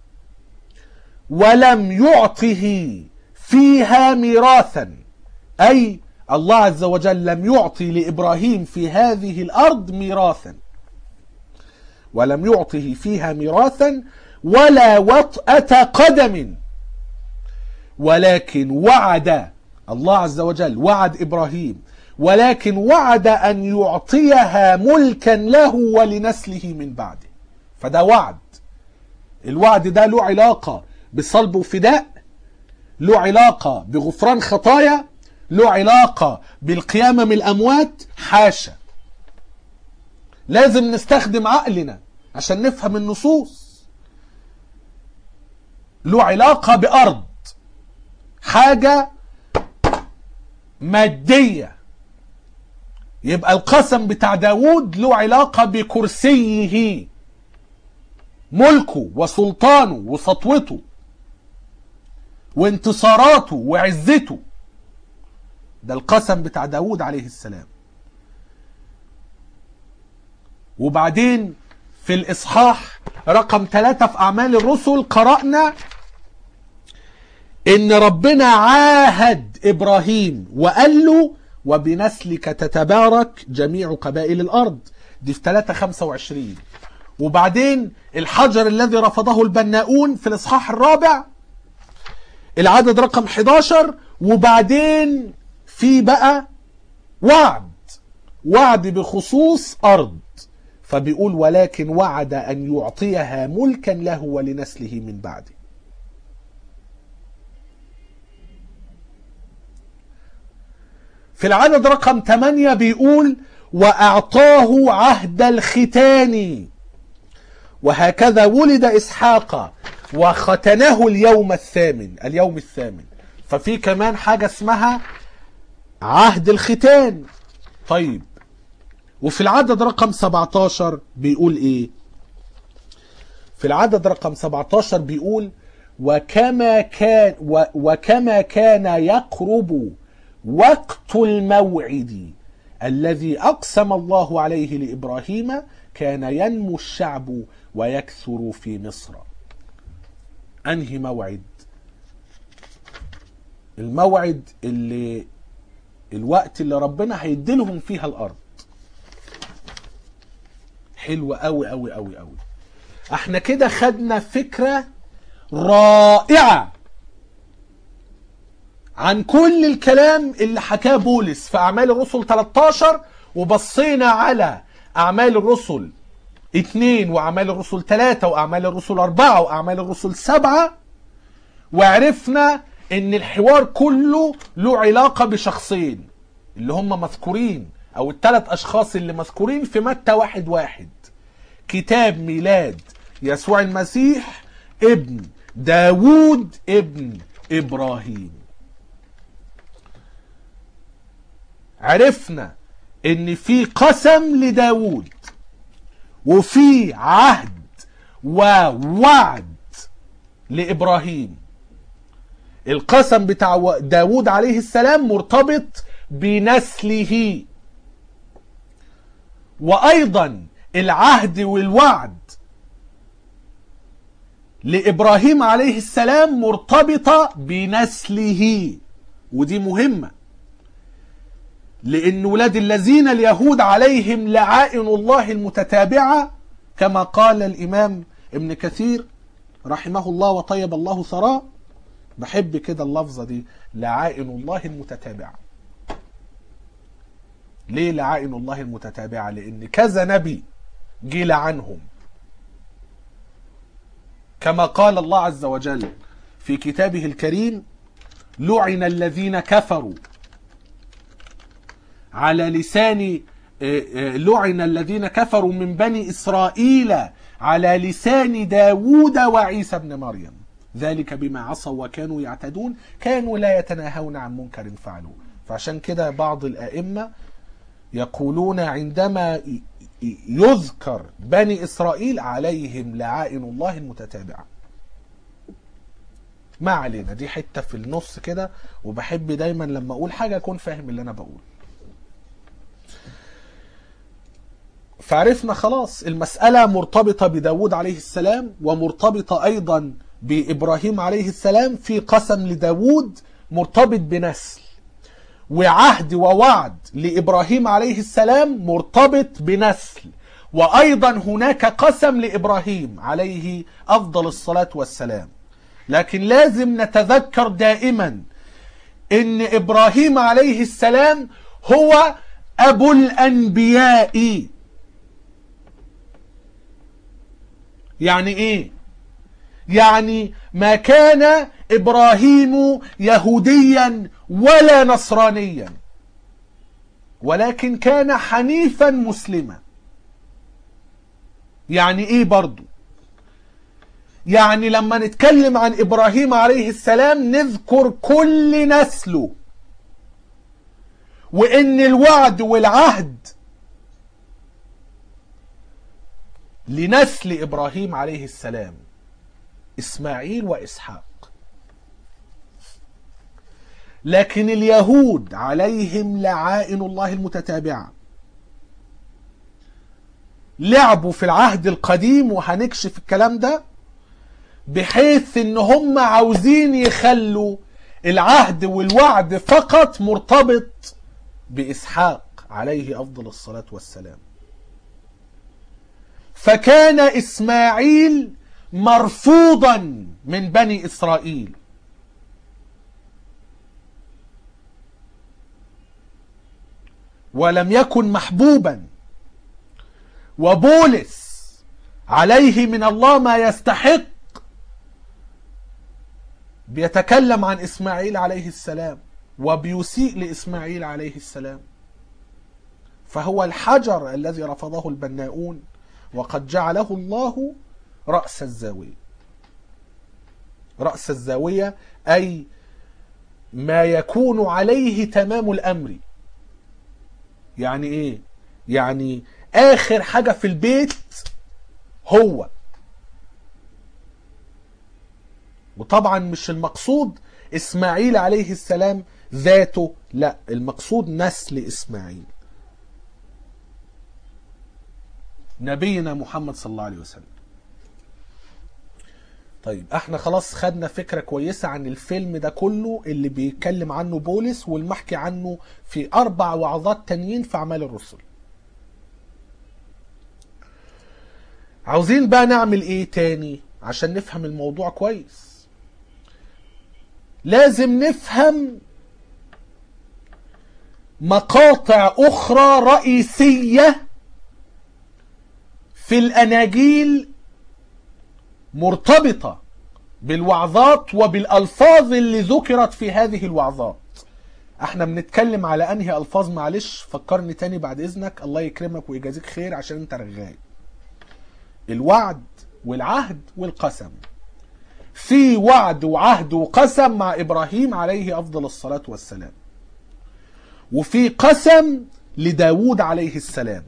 ولم يعطه فيها ميراثا اي الله عز وجل لم يعطي لابراهيم في هذه الارض ميراثا ولم يعطه فيها ميراثا ولا وطأة قدم ولكن وعد الله عز وجل وعد ابراهيم ولكن وعد ان يعطيها ملكا له ولنسله من بعده فده وعد الوعد ده له علاقه بصلب وفداء له علاقه بغفران خطايا له علاقه بالقيامه من الاموات حاشا لازم نستخدم عقلنا عشان نفهم النصوص له علاقه بارض حاجه ماديه يبقى القسم بتاع داود له علاقة بكرسيه ملكه وسلطانه وسطوته وانتصاراته وعزته ده القسم بتاع داود عليه السلام وبعدين في الإصحاح رقم ثلاثة في أعمال الرسل قرأنا إن ربنا عاهد إبراهيم وقال له وبنسلك تتبارك جميع قبائل الأرض دي في 3 25 وبعدين الحجر الذي رفضه البناؤون في الإصحاح الرابع العدد رقم 11 وبعدين في بقى وعد وعد بخصوص أرض فبيقول ولكن وعد أن يعطيها ملكا له ولنسله من بعده في العدد رقم 8 بيقول وأعطاه عهد الختان وهكذا ولد إسحاق وختنه اليوم الثامن اليوم الثامن ففي كمان حاجة اسمها عهد الختان طيب وفي العدد رقم 17 بيقول ايه في العدد رقم 17 بيقول وكما كان و وكما كان يقرب وقت الموعد الذي اقسم الله عليه لابراهيم كان ينمو الشعب ويكثر في مصر انهي موعد الموعد اللي الوقت اللي ربنا هيديلهم فيها الارض حلو قوي قوي قوي قوي احنا كده خدنا فكره رائعه عن كل الكلام اللي حكاه بولس في اعمال الرسل 13 وبصينا على اعمال الرسل 2 واعمال الرسل 3 واعمال الرسل 4 واعمال الرسل 7 وعرفنا ان الحوار كله له علاقه بشخصين اللي هم مذكورين او الثلاث اشخاص اللي مذكورين في متى واحد واحد كتاب ميلاد يسوع المسيح ابن داوود ابن ابراهيم عرفنا ان في قسم لداوود وفي عهد ووعد لابراهيم القسم بتاع داوود عليه السلام مرتبط بنسله وايضا العهد والوعد لابراهيم عليه السلام مرتبطه بنسله ودي مهمه لان ولاد الذين اليهود عليهم لعائن الله المتتابعه كما قال الامام ابن كثير رحمه الله وطيب الله ثراه بحب كده اللفظه دي لعائن الله المتتابعه ليه لعائن الله المتتابعه لان كذا نبي جه لعنهم كما قال الله عز وجل في كتابه الكريم لعن الذين كفروا على لسان لعن الذين كفروا من بني إسرائيل على لسان داود وعيسى بن مريم ذلك بما عصوا وكانوا يعتدون كانوا لا يتناهون عن منكر فعلوه فعشان كده بعض الأئمة يقولون عندما ي- ي- يذكر بني إسرائيل عليهم لعائن الله المتتابعة ما علينا دي حتة في النص كده وبحب دايما لما أقول حاجة أكون فاهم اللي أنا بقول فعرفنا خلاص المسألة مرتبطة بداود عليه السلام ومرتبطة أيضا بإبراهيم عليه السلام في قسم لداود مرتبط بنسل وعهد ووعد لإبراهيم عليه السلام مرتبط بنسل وأيضا هناك قسم لإبراهيم عليه أفضل الصلاة والسلام لكن لازم نتذكر دائما ان ابراهيم عليه السلام هو ابو الانبياء يعني ايه يعني ما كان ابراهيم يهوديا ولا نصرانيا ولكن كان حنيفا مسلما يعني ايه برضو يعني لما نتكلم عن ابراهيم عليه السلام نذكر كل نسله وان الوعد والعهد لنسل ابراهيم عليه السلام اسماعيل واسحاق لكن اليهود عليهم لعائن الله المتتابعه لعبوا في العهد القديم وهنكشف الكلام ده بحيث ان هم عاوزين يخلوا العهد والوعد فقط مرتبط باسحاق عليه افضل الصلاه والسلام فكان اسماعيل مرفوضا من بني اسرائيل ولم يكن محبوبا وبولس عليه من الله ما يستحق بيتكلم عن اسماعيل عليه السلام وبيسيء لاسماعيل عليه السلام فهو الحجر الذي رفضه البناؤون وقد جعله الله راس الزاويه راس الزاويه اي ما يكون عليه تمام الامر يعني ايه يعني اخر حاجه في البيت هو وطبعا مش المقصود اسماعيل عليه السلام ذاته لا المقصود نسل اسماعيل نبينا محمد صلى الله عليه وسلم طيب احنا خلاص خدنا فكرة كويسة عن الفيلم ده كله اللي بيتكلم عنه بولس والمحكي عنه في اربع وعظات تانيين في اعمال الرسل عاوزين بقى نعمل ايه تاني عشان نفهم الموضوع كويس لازم نفهم مقاطع اخرى رئيسيه في الاناجيل مرتبطه بالوعظات وبالالفاظ اللي ذكرت في هذه الوعظات احنا بنتكلم على انهي الفاظ معلش فكرني تاني بعد اذنك الله يكرمك ويجازيك خير عشان انت رغاي الوعد والعهد والقسم في وعد وعهد وقسم مع ابراهيم عليه افضل الصلاه والسلام وفي قسم لداود عليه السلام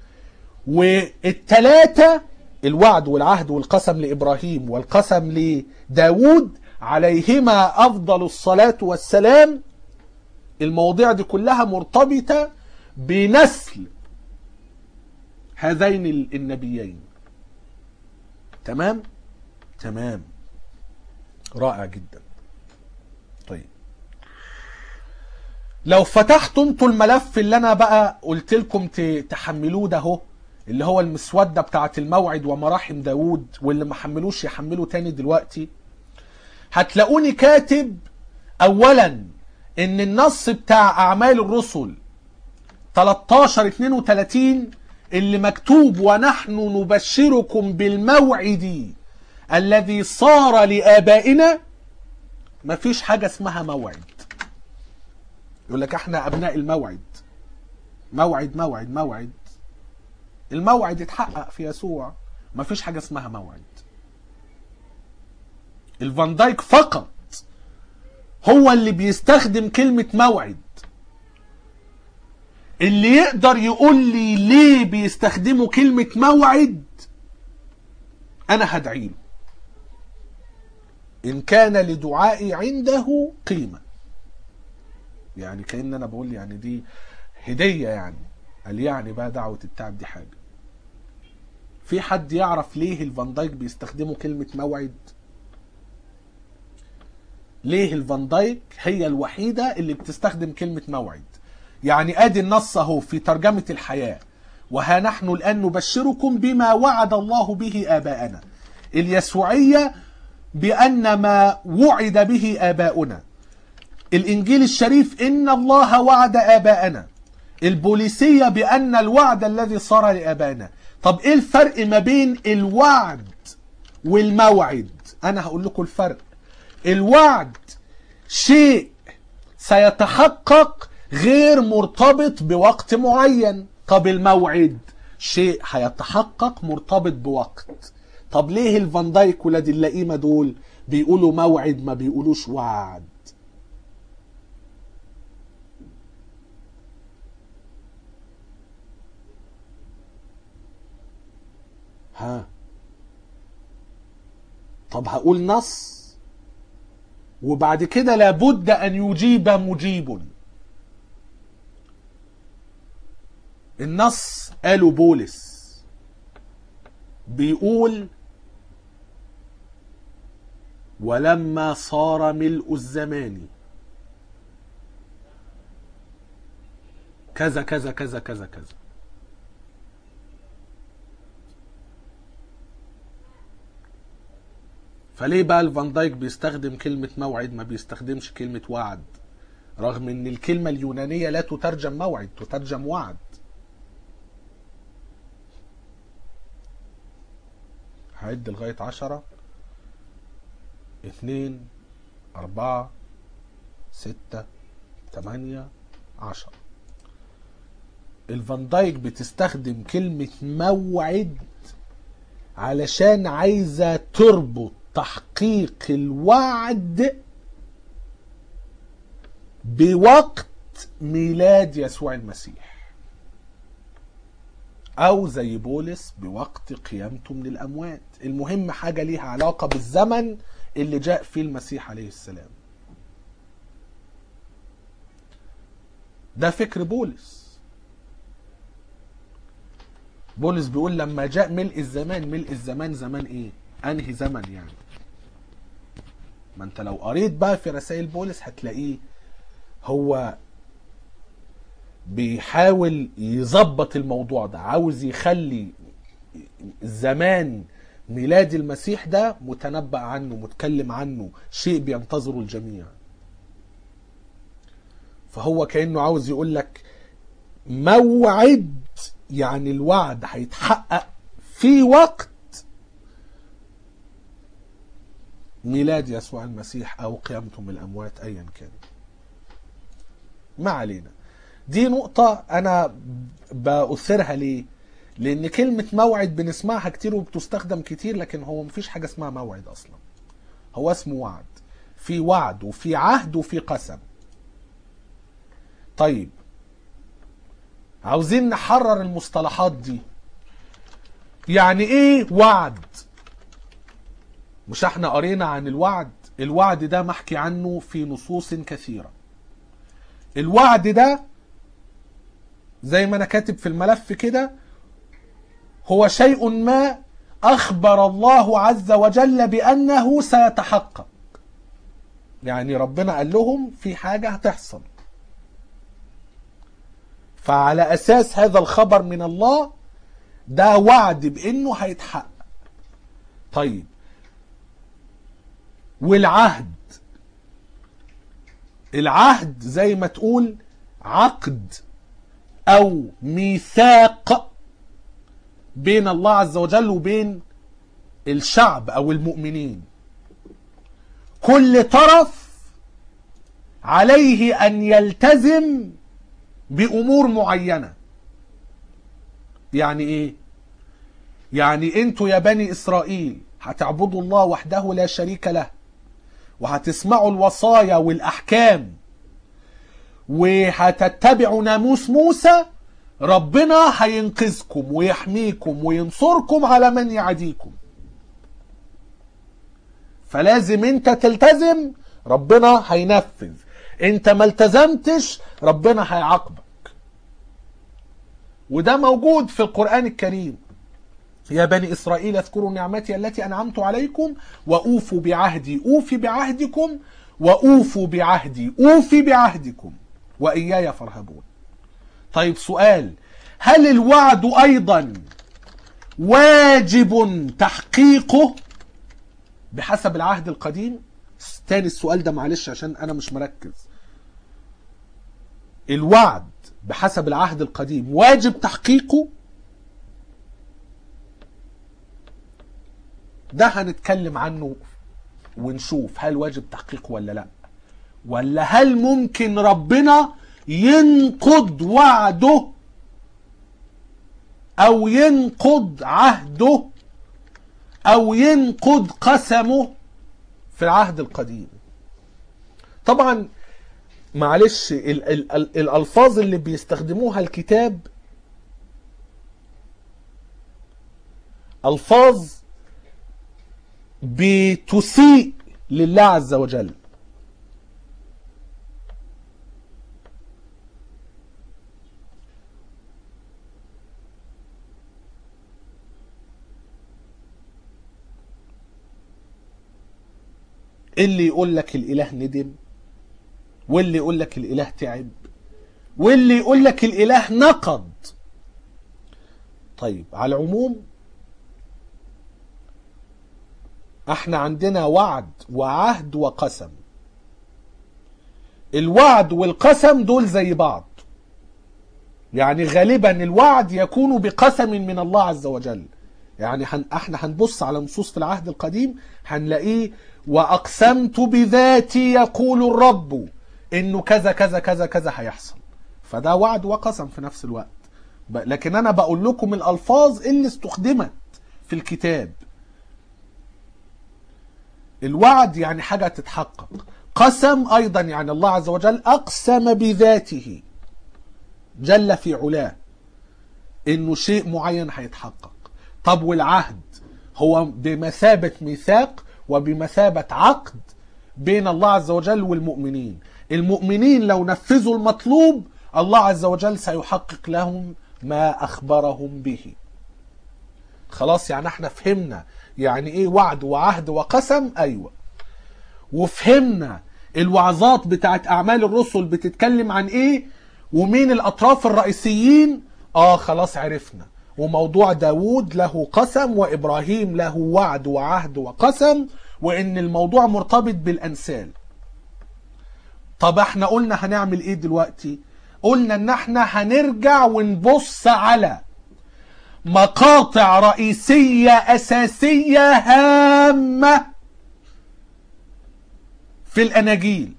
والتلاتة الوعد والعهد والقسم لإبراهيم والقسم لداود عليهما أفضل الصلاة والسلام المواضيع دي كلها مرتبطة بنسل هذين النبيين تمام تمام رائع جدا طيب لو فتحتم انتوا الملف اللي انا بقى قلت لكم ت- تحملوه ده اهو اللي هو المسودة بتاعة الموعد ومراحم داوود واللي ما حملوش يحملوا تاني دلوقتي هتلاقوني كاتب اولا ان النص بتاع اعمال الرسل 13 32 اللي مكتوب ونحن نبشركم بالموعد الذي صار لآبائنا مفيش حاجة اسمها موعد يقول لك احنا ابناء الموعد موعد موعد موعد الموعد اتحقق في يسوع مفيش حاجة اسمها موعد الفان دايك فقط هو اللي بيستخدم كلمة موعد اللي يقدر يقول لي ليه بيستخدموا كلمة موعد أنا هدعي له إن كان لدعائي عنده قيمة يعني كأن أنا بقول يعني دي هدية يعني قال يعني بقى دعوة التعب دي حاجة في حد يعرف ليه الفان دايك بيستخدموا كلمة موعد ليه الفان دايك هي الوحيدة اللي بتستخدم كلمة موعد يعني ادي النص اهو في ترجمة الحياة وها نحن الآن نبشركم بما وعد الله به آباءنا اليسوعية بأن ما وعد به آباؤنا الإنجيل الشريف إن الله وعد آباءنا البوليسية بأن الوعد الذي صار لآبائنا طب إيه الفرق ما بين الوعد والموعد أنا هقول لكم الفرق الوعد شيء سيتحقق غير مرتبط بوقت معين طب الموعد شيء هيتحقق مرتبط بوقت طب ليه الفان دايك ولاد اللئيمة دول بيقولوا موعد ما بيقولوش وعد ها طب هقول نص وبعد كده لابد ان يجيب مجيب النص قاله بولس بيقول ولما صار ملء الزمان كذا كذا كذا كذا كذا فليه بقى الفان دايك بيستخدم كلمة موعد ما بيستخدمش كلمة وعد رغم ان الكلمة اليونانية لا تترجم موعد تترجم وعد هعد لغاية عشرة اتنين أربعة ستة تمانية عشرة الفان دايك بتستخدم كلمة موعد علشان عايزة تربط تحقيق الوعد بوقت ميلاد يسوع المسيح او زي بولس بوقت قيامته من الاموات المهم حاجة ليها علاقة بالزمن اللي جاء فيه المسيح عليه السلام ده فكر بولس بولس بيقول لما جاء ملء الزمان ملء الزمان زمان ايه انهي زمن يعني ما انت لو قريت بقى في رسائل بولس هتلاقيه هو بيحاول يظبط الموضوع ده عاوز يخلي زمان ميلاد المسيح ده متنبأ عنه متكلم عنه شيء بينتظره الجميع فهو كأنه عاوز يقول لك موعد يعني الوعد هيتحقق في وقت ميلاد يسوع المسيح او قيامته من الاموات ايا كان ما علينا دي نقطة انا بأثرها ليه لان كلمة موعد بنسمعها كتير وبتستخدم كتير لكن هو مفيش حاجة اسمها موعد اصلا هو اسمه وعد في وعد وفي عهد وفي قسم طيب عاوزين نحرر المصطلحات دي يعني ايه وعد مش احنا قرينا عن الوعد الوعد ده محكي عنه في نصوص كثيرة الوعد ده زي ما انا كاتب في الملف كده هو شيء ما اخبر الله عز وجل بانه سيتحقق يعني ربنا قال لهم في حاجة هتحصل فعلى اساس هذا الخبر من الله ده وعد بانه هيتحقق طيب والعهد العهد زي ما تقول عقد او ميثاق بين الله عز وجل وبين الشعب او المؤمنين كل طرف عليه ان يلتزم بامور معينه يعني ايه يعني انتوا يا بني اسرائيل هتعبدوا الله وحده لا شريك له وهتسمعوا الوصايا والأحكام وهتتبعوا ناموس موسى ربنا هينقذكم ويحميكم وينصركم على من يعاديكم فلازم انت تلتزم ربنا هينفذ انت ما التزمتش ربنا هيعاقبك وده موجود في القرآن الكريم يا بني إسرائيل اذكروا نعمتي التي أنعمت عليكم وأوفوا بعهدي أوفي بعهدكم وأوفوا بعهدي أوفي بعهدكم وإياي فارهبون طيب سؤال هل الوعد أيضا واجب تحقيقه بحسب العهد القديم تاني السؤال ده معلش عشان أنا مش مركز الوعد بحسب العهد القديم واجب تحقيقه ده هنتكلم عنه ونشوف هل واجب تحقيقه ولا لا ولا هل ممكن ربنا ينقض وعده او ينقض عهده او ينقض قسمه في العهد القديم طبعا معلش ال ال ال الالفاظ اللي بيستخدموها الكتاب الفاظ بتسيء لله عز وجل اللي يقول لك الاله ندم واللي يقول لك الاله تعب واللي يقول لك الاله نقض طيب على العموم احنا عندنا وعد وعهد وقسم الوعد والقسم دول زي بعض يعني غالبا الوعد يكون بقسم من الله عز وجل يعني هن احنا هنبص على نصوص في العهد القديم هنلاقيه واقسمت بذاتي يقول الرب انه كذا كذا كذا كذا هيحصل فده وعد وقسم في نفس الوقت لكن انا بقول لكم الالفاظ اللي استخدمت في الكتاب الوعد يعني حاجة تتحقق قسم أيضا يعني الله عز وجل أقسم بذاته جل في علاه إنه شيء معين هيتحقق طب والعهد هو بمثابة ميثاق وبمثابة عقد بين الله عز وجل والمؤمنين المؤمنين لو نفذوا المطلوب الله عز وجل سيحقق لهم ما أخبرهم به خلاص يعني احنا فهمنا يعني ايه وعد وعهد وقسم ايوه وفهمنا الوعظات بتاعت اعمال الرسل بتتكلم عن ايه ومين الاطراف الرئيسيين اه خلاص عرفنا وموضوع داود له قسم وابراهيم له وعد وعهد وقسم وان الموضوع مرتبط بالانسال طب احنا قلنا هنعمل ايه دلوقتي قلنا ان احنا هنرجع ونبص على مقاطع رئيسية أساسية هامة في الأناجيل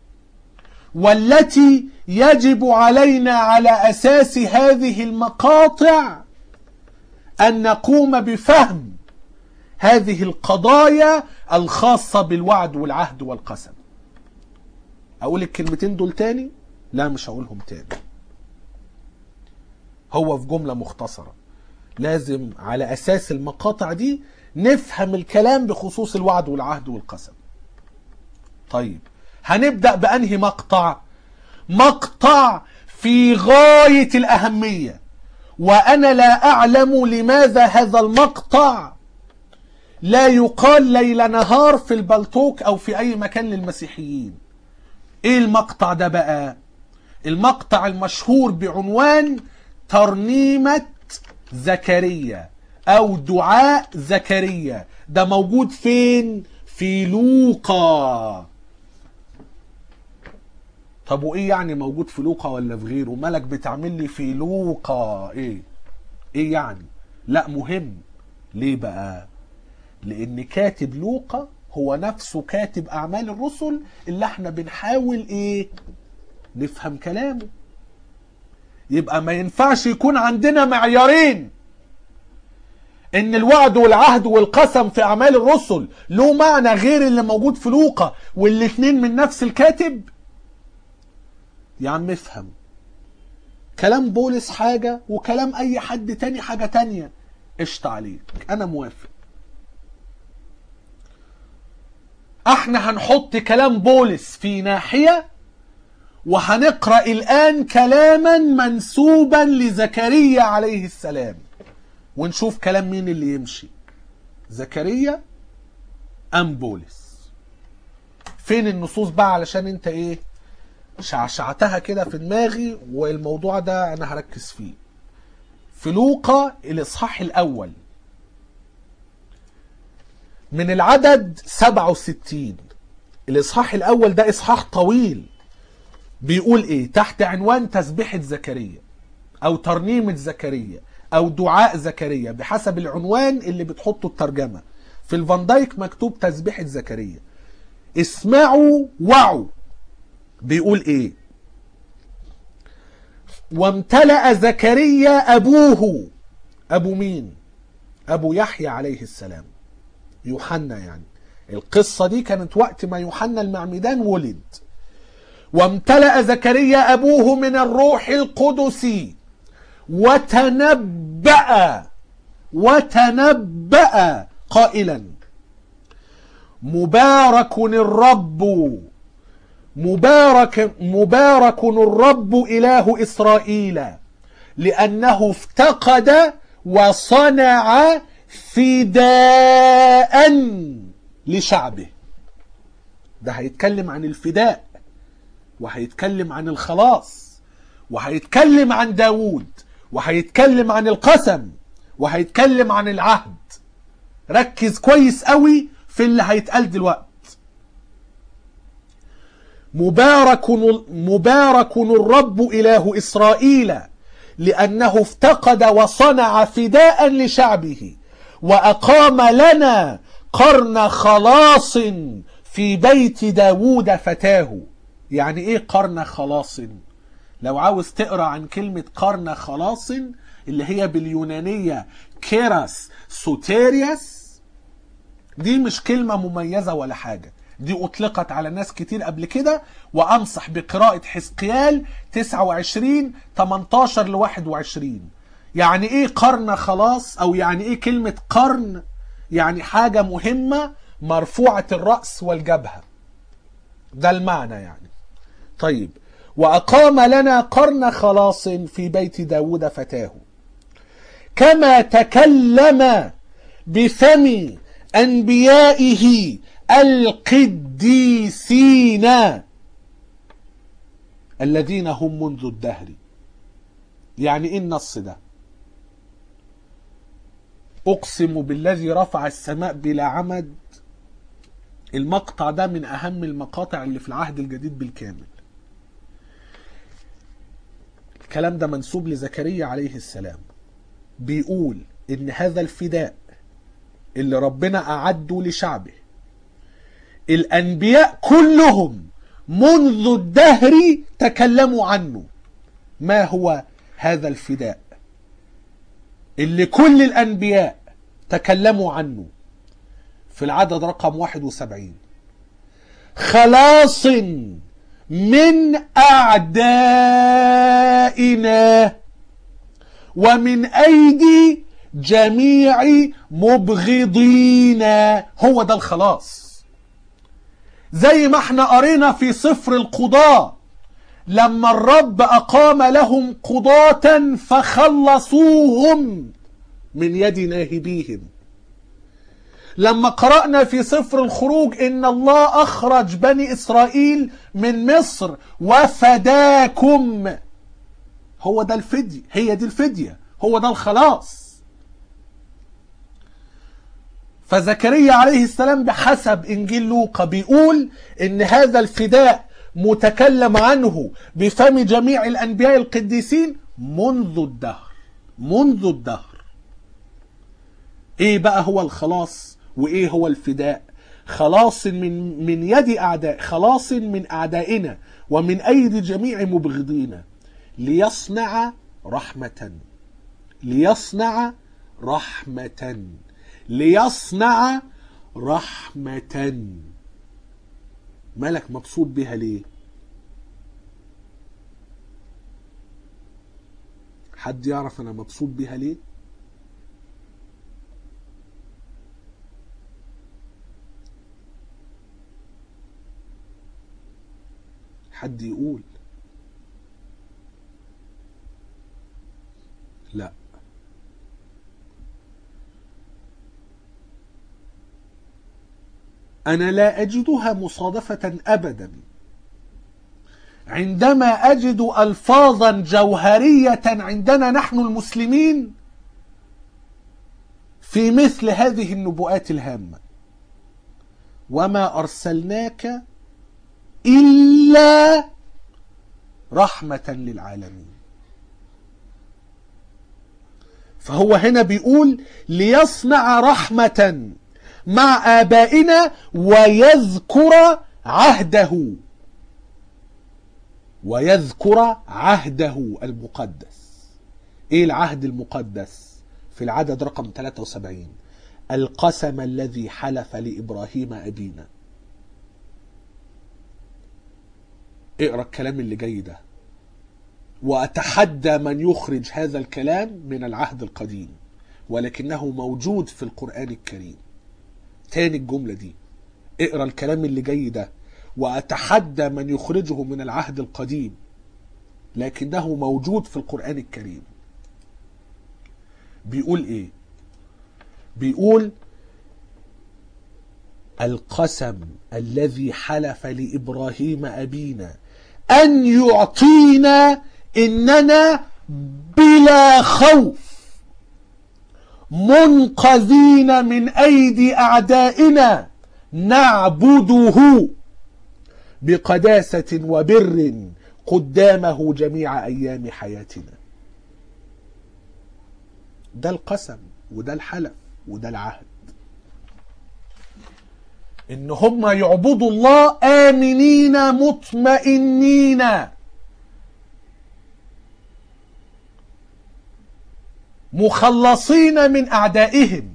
والتي يجب علينا على أساس هذه المقاطع أن نقوم بفهم هذه القضايا الخاصة بالوعد والعهد والقسم أقول الكلمتين دول تاني؟ لا مش هقولهم تاني هو في جملة مختصرة لازم على اساس المقاطع دي نفهم الكلام بخصوص الوعد والعهد والقسم طيب هنبدا بانهي مقطع مقطع في غايه الاهميه وانا لا اعلم لماذا هذا المقطع لا يقال ليل نهار في البلتوك او في اي مكان للمسيحيين ايه المقطع ده بقى المقطع المشهور بعنوان ترنيمه زكريا او دعاء زكريا ده موجود فين في لوقا طب وايه يعني موجود في لوقا ولا في غيره مالك بتعمل لي في لوقا ايه ايه يعني لا مهم ليه بقى لان كاتب لوقا هو نفسه كاتب اعمال الرسل اللي احنا بنحاول ايه نفهم كلامه يبقى ما ينفعش يكون عندنا معيارين ان الوعد والعهد والقسم في اعمال الرسل له معنى غير اللي موجود في لوقا والاتنين من نفس الكاتب يا عم افهم كلام بولس حاجة وكلام اي حد تاني حاجة تانية قشطة عليك انا موافق احنا هنحط كلام بولس في ناحية وهنقرأ الآن كلاما منسوبا لزكريا عليه السلام ونشوف كلام مين اللي يمشي زكريا أم بولس فين النصوص بقى علشان انت ايه شعشعتها كده في دماغي والموضوع ده انا هركز فيه في لوقا الاصحاح الاول من العدد 67 الاصحاح الاول ده اصحاح طويل بيقول ايه تحت عنوان تسبيحة زكريا او ترنيمة زكريا او دعاء زكريا بحسب العنوان اللي بتحطه الترجمة في الفان دايك مكتوب تسبيحة زكريا اسمعوا وعوا بيقول ايه وامتلأ زكريا ابوه ابو مين ابو يحيى عليه السلام يوحنا يعني القصة دي كانت وقت ما يوحنا المعمدان ولد وامتلأ زكريا أبوه من الروح القدس وتنبأ وتنبأ قائلا مبارك الرب مبارك مبارك الرب إله إسرائيل لأنه افتقد وصنع فداء لشعبه ده هيتكلم عن الفداء وهيتكلم عن الخلاص وهيتكلم عن داوود وهيتكلم عن القسم وهيتكلم عن العهد ركز كويس قوي في اللي هيتقال دلوقتي مبارك مبارك الرب إله إسرائيل لأنه افتقد وصنع فداء لشعبه وأقام لنا قرن خلاص في بيت داوود فتاه يعني ايه قرن خلاص لو عاوز تقرا عن كلمة قرن خلاص اللي هي باليونانية كيراس سوتيرياس دي مش كلمة مميزة ولا حاجة دي أطلقت على ناس كتير قبل كده وأنصح بقراءة حزقيال 29 18 ل 21 يعني إيه قرن خلاص أو يعني إيه كلمة قرن يعني حاجة مهمة مرفوعة الرأس والجبهة ده المعنى يعني طيب وأقام لنا قرن خلاص في بيت داود فتاه كما تكلم بفم أنبيائه القديسين الذين هم منذ الدهر يعني ايه النص ده اقسم بالذي رفع السماء بلا عمد المقطع ده من اهم المقاطع اللي في العهد الجديد بالكامل الكلام ده منسوب لزكريا عليه السلام بيقول ان هذا الفداء اللي ربنا اعده لشعبه الانبياء كلهم منذ الدهر تكلموا عنه ما هو هذا الفداء اللي كل الانبياء تكلموا عنه في العدد رقم 71 خلاص من اعدائنا ومن ايدي جميع مبغضينا هو ده الخلاص زي ما احنا قرينا في سفر القضاء لما الرب أقام لهم قضاة فخلصوهم من يد ناهبيهم لما قرأنا في سفر الخروج إن الله أخرج بني إسرائيل من مصر وفداكم هو ده الفدية هي دي الفدية هو ده الخلاص فزكريا عليه السلام بحسب انجيل لوقا بيقول ان هذا الفداء متكلم عنه بفم جميع الانبياء القديسين منذ الدهر منذ الدهر ايه بقى هو الخلاص وايه هو الفداء خلاص من من يد اعداء خلاص من اعدائنا ومن ايدي جميع مبغضينا ليصنع رحمه ليصنع رحمة ليصنع رحمة مالك مبسوط بها ليه حد يعرف انا مبسوط بها ليه حد يقول لا انا لا اجدها مصادفه ابدا عندما اجد الفاظا جوهريه عندنا نحن المسلمين في مثل هذه النبوءات الهامه وما ارسلناك الا رحمه للعالمين فهو هنا بيقول ليصنع رحمه مع ابائنا ويذكر عهده ويذكر عهده المقدس ايه العهد المقدس في العدد رقم 73 القسم الذي حلف لابراهيم ابينا اقرا الكلام اللي جاي ده واتحدى من يخرج هذا الكلام من العهد القديم ولكنه موجود في القران الكريم تاني الجمله دي اقرا الكلام اللي جاي ده واتحدى من يخرجه من العهد القديم لكنه موجود في القران الكريم بيقول ايه بيقول القسم الذي حلف لابراهيم ابينا ان يعطينا اننا بلا خوف منقذين من ايدي اعدائنا نعبده بقداسه وبر قدامه جميع ايام حياتنا ده القسم وده الحلف وده العهد ان هم يعبدوا الله امنين مطمئنين مخلصين من اعدائهم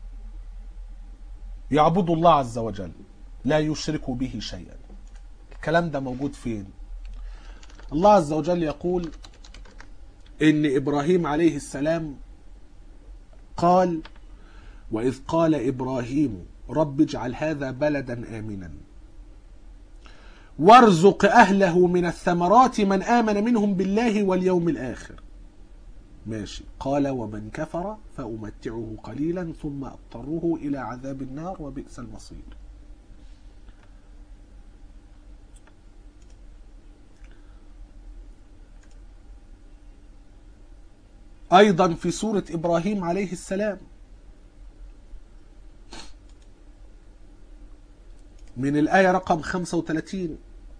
يعبدوا الله عز وجل لا يشركوا به شيئا الكلام ده موجود فين الله عز وجل يقول ان ابراهيم عليه السلام قال واذ قال ابراهيم رب اجعل هذا بلدا امنا وارزق اهله من الثمرات من امن منهم بالله واليوم الاخر ماشي قال ومن كفر فامتعه قليلا ثم اضطره الى عذاب النار وبئس المصير ايضا في سوره ابراهيم عليه السلام من الآية رقم 35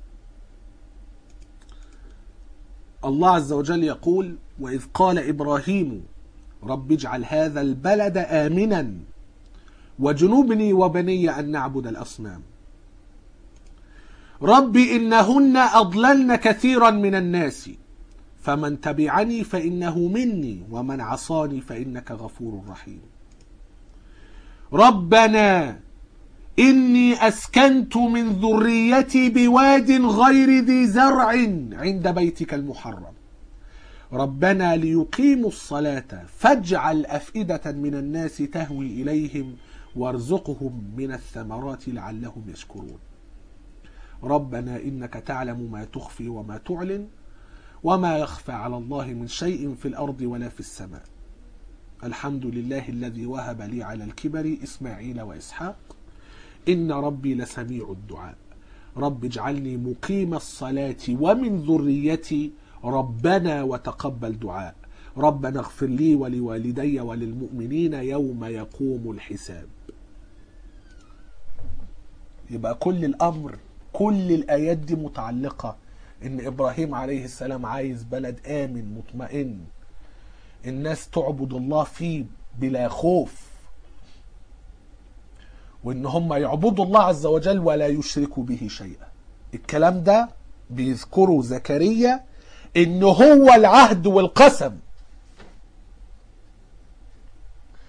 الله عز وجل يقول وإذ قال إبراهيم رب اجعل هذا البلد آمنا وجنوبني وبني أن نعبد الأصنام رب إنهن أضللن كثيرا من الناس فمن تبعني فإنه مني ومن عصاني فإنك غفور رحيم ربنا إني أسكنت من ذريتي بواد غير ذي زرع عند بيتك المحرم ربنا ليقيموا الصلاة فاجعل أفئدة من الناس تهوي إليهم وارزقهم من الثمرات لعلهم يشكرون ربنا إنك تعلم ما تخفي وما تعلن وما يخفى على الله من شيء في الأرض ولا في السماء الحمد لله الذي وهب لي على الكبر إسماعيل وإسحاق إن ربي لسميع الدعاء رب اجعلني مقيم الصلاة ومن ذريتي ربنا وتقبل دعاء ربنا اغفر لي ولوالدي وللمؤمنين يوم يقوم الحساب يبقى كل الأمر كل الآيات دي متعلقة إن إبراهيم عليه السلام عايز بلد آمن مطمئن الناس تعبد الله فيه بلا خوف وان هم يعبدوا الله عز وجل ولا يشركوا به شيئا الكلام ده بيذكره زكريا ان هو العهد والقسم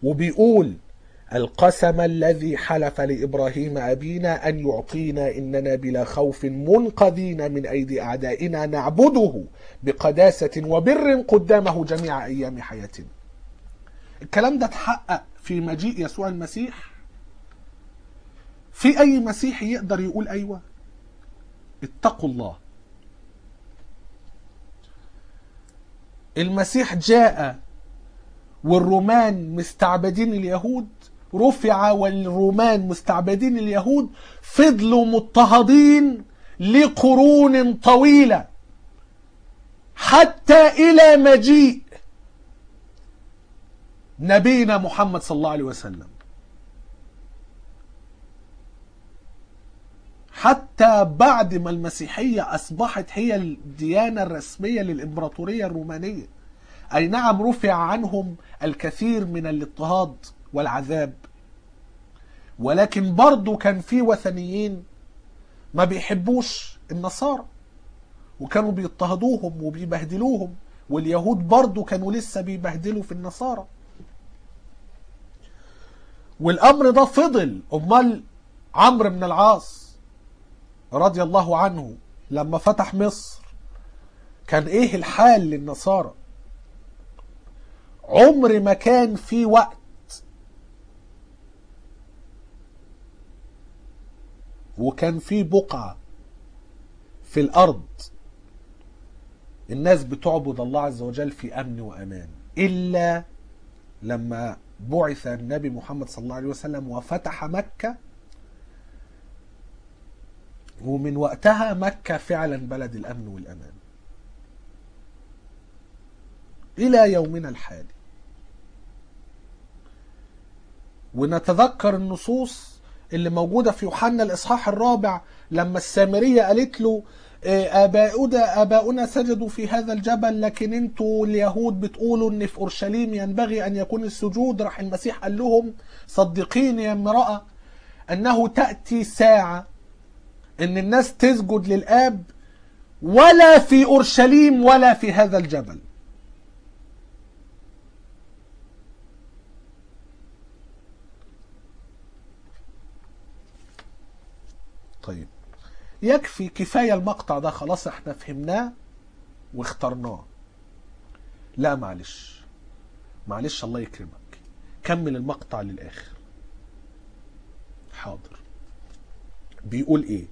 وبيقول القسم الذي حلف لإبراهيم أبينا أن يعطينا إننا بلا خوف منقذين من أيدي أعدائنا نعبده بقداسة وبر قدامه جميع أيام حياتنا الكلام ده اتحقق في مجيء يسوع المسيح في أي مسيحي يقدر يقول أيوة اتقوا الله المسيح جاء والرومان مستعبدين اليهود رفع والرومان مستعبدين اليهود فضلوا مضطهدين لقرون طويلة حتى إلى مجيء نبينا محمد صلى الله عليه وسلم حتى بعد ما المسيحية أصبحت هي الديانة الرسمية للإمبراطورية الرومانية أي نعم رفع عنهم الكثير من الاضطهاد والعذاب ولكن برضو كان في وثنيين ما بيحبوش النصارى وكانوا بيضطهدوهم وبيبهدلوهم واليهود برضو كانوا لسه بيبهدلوا في النصارى والأمر ده فضل أمال عمرو بن العاص رضي الله عنه لما فتح مصر كان ايه الحال للنصارى عمر ما كان في وقت وكان في بقعة في الأرض الناس بتعبد الله عز وجل في أمن وأمان إلا لما بعث النبي محمد صلى الله عليه وسلم وفتح مكة ومن وقتها مكة فعلا بلد الأمن والأمان إلى يومنا الحالي ونتذكر النصوص اللي موجودة في يوحنا الإصحاح الرابع لما السامرية قالت له آباؤنا آباؤنا سجدوا في هذا الجبل لكن انتوا اليهود بتقولوا ان في اورشليم ينبغي ان يكون السجود راح المسيح قال لهم صدقيني يا امرأة انه تأتي ساعة ان الناس تسجد للآب ولا في اورشليم ولا في هذا الجبل طيب يكفي كفاية المقطع ده خلاص احنا فهمناه واخترناه لا معلش معلش الله يكرمك كمل المقطع للآخر حاضر بيقول ايه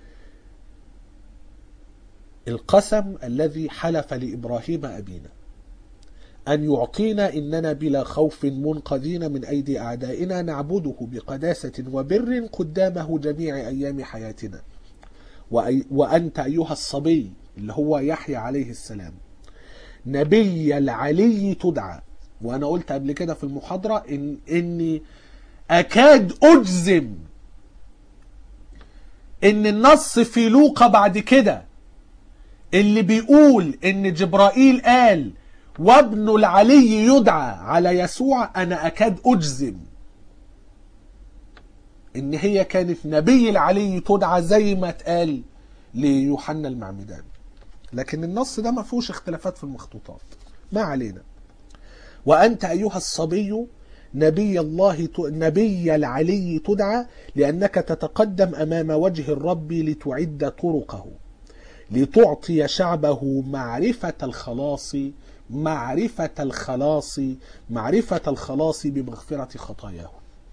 القسم الذي حلف لإبراهيم أبينا أن يعطينا إننا بلا خوف منقذين من أيدي أعدائنا نعبده بقداسة وبر قدامه جميع أيام حياتنا وأنت أيها الصبي اللي هو يحيى عليه السلام نبي العلي تدعى وأنا قلت قبل كده في المحاضرة إن إني أكاد أجزم إن النص في لوقا بعد كده اللي بيقول إن جبرائيل قال وابن العلي يدعى على يسوع أنا أكاد أجزم ان هي كانت نبي العلي تدعى زي ما اتقال ليوحنا المعمدان لكن النص ده ما فيهوش اختلافات في المخطوطات ما علينا وانت ايها الصبي نبي الله نبي العلي تدعى لانك تتقدم امام وجه الرب لتعد طرقه لتعطي شعبه معرفة الخلاص معرفة الخلاص معرفة الخلاص بمغفرة خطاياه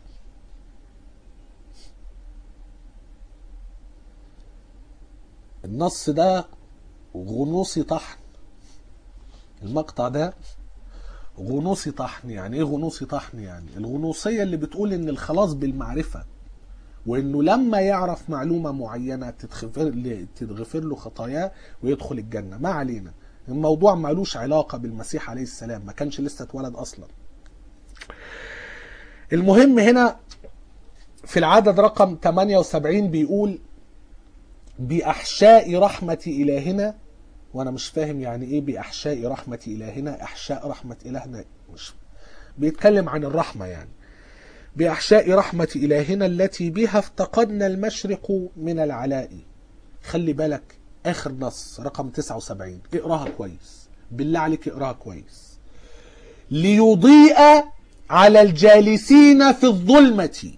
النص ده غنوصي طحن المقطع ده غنوصي طحن يعني ايه غنوصي طحن يعني الغنوصية اللي بتقول ان الخلاص بالمعرفة وانه لما يعرف معلومة معينة تتغفر, تتغفر له خطاياه ويدخل الجنة ما علينا الموضوع مالوش علاقة بالمسيح عليه السلام ما كانش لسه اتولد اصلا المهم هنا في العدد رقم 78 بيقول بأحشاء رحمة إلهنا وأنا مش فاهم يعني إيه بأحشاء رحمة إلهنا أحشاء رحمة إلهنا مش بيتكلم عن الرحمة يعني بأحشاء رحمة إلهنا التي بها افتقدنا المشرق من العلاء خلي بالك آخر نص رقم 79 اقراها كويس بالله عليك اقراها كويس ليضيء على الجالسين في الظلمة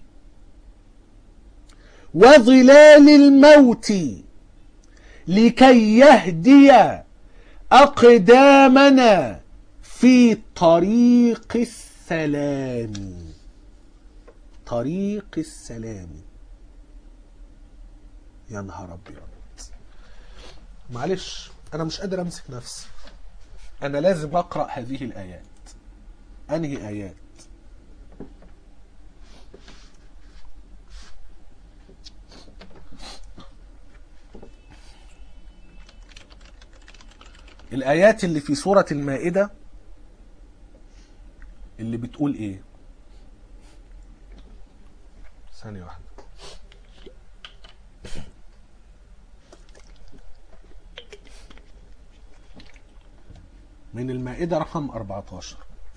وظلال الموت لكي يهدي أقدامنا في طريق السلام طريق السلام يا نهار ابيض معلش انا مش قادر امسك نفسي انا لازم اقرا هذه الايات انهي ايات الايات اللي في سوره المائده اللي بتقول ايه ثانيه واحده من المائدة رقم 14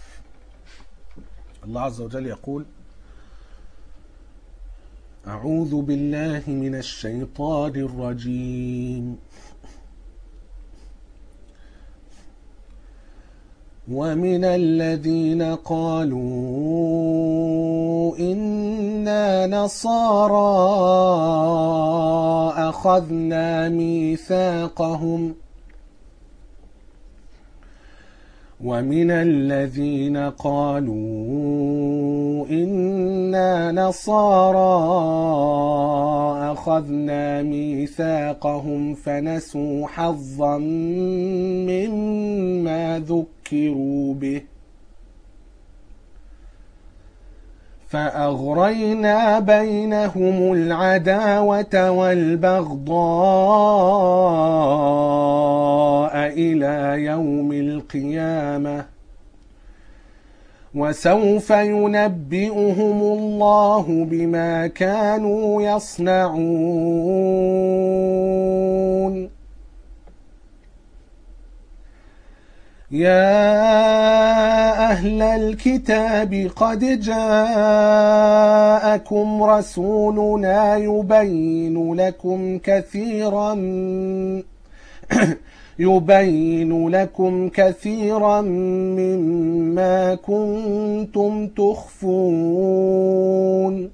الله عز وجل يقول أعوذ بالله من الشيطان الرجيم ومن الذين قالوا إنا نصارى أخذنا ميثاقهم ومن الذين قالوا إنا نصارى أخذنا ميثاقهم فنسوا حظا مما ذكروا به فأغرينا بينهم العداوة والبغضاء إلى يوم القيامة وسوف ينبئهم الله بما كانوا يصنعون يا أهل الكتاب قد جاءكم رسولنا يبين لكم كثيرا يبين لكم كثيرا مما كنتم تخفون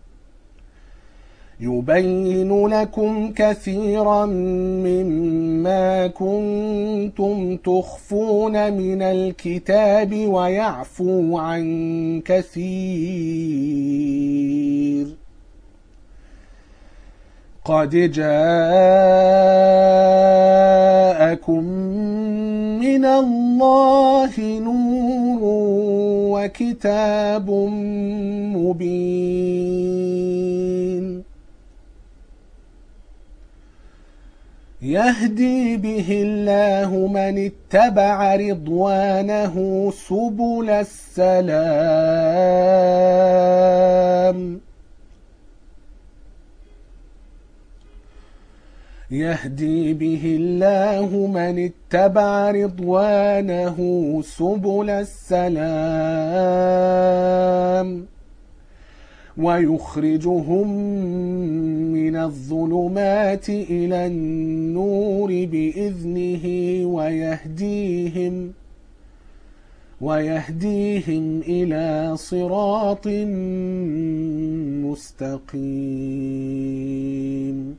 يبين لكم كثيرا مما كنتم تخفون من الكتاب ويعفو عن كثير قد جاءكم من الله نور وكتاب مبين يهدي به الله من اتبع رضوانه سبل السلام يهدي به الله من اتبع رضوانه سبل السلام ويخرجهم من الظلمات إلى النور بإذنه ويهديهم ويهديهم إلى صراط مستقيم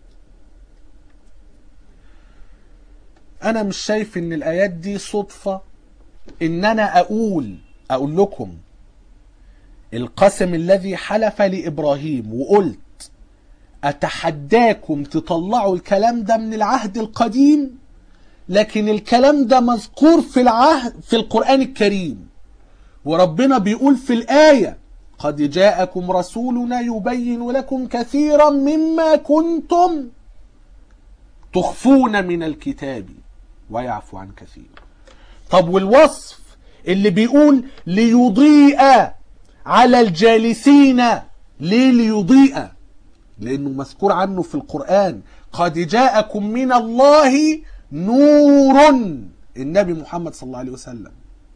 أنا مش شايف إن الآيات دي صدفة إن أنا أقول أقول لكم القسم الذي حلف لإبراهيم وقلت أتحداكم تطلعوا الكلام ده من العهد القديم لكن الكلام ده مذكور في العهد في القرآن الكريم وربنا بيقول في الآية قد جاءكم رسولنا يبين لكم كثيرا مما كنتم تخفون من الكتاب ويعفو عن كثير طب والوصف اللي بيقول ليضيء على الجالسين ليه ليضيء لانه مذكور عنه في القرآن قد جاءكم من الله نور النبي محمد صلى الله عليه وسلم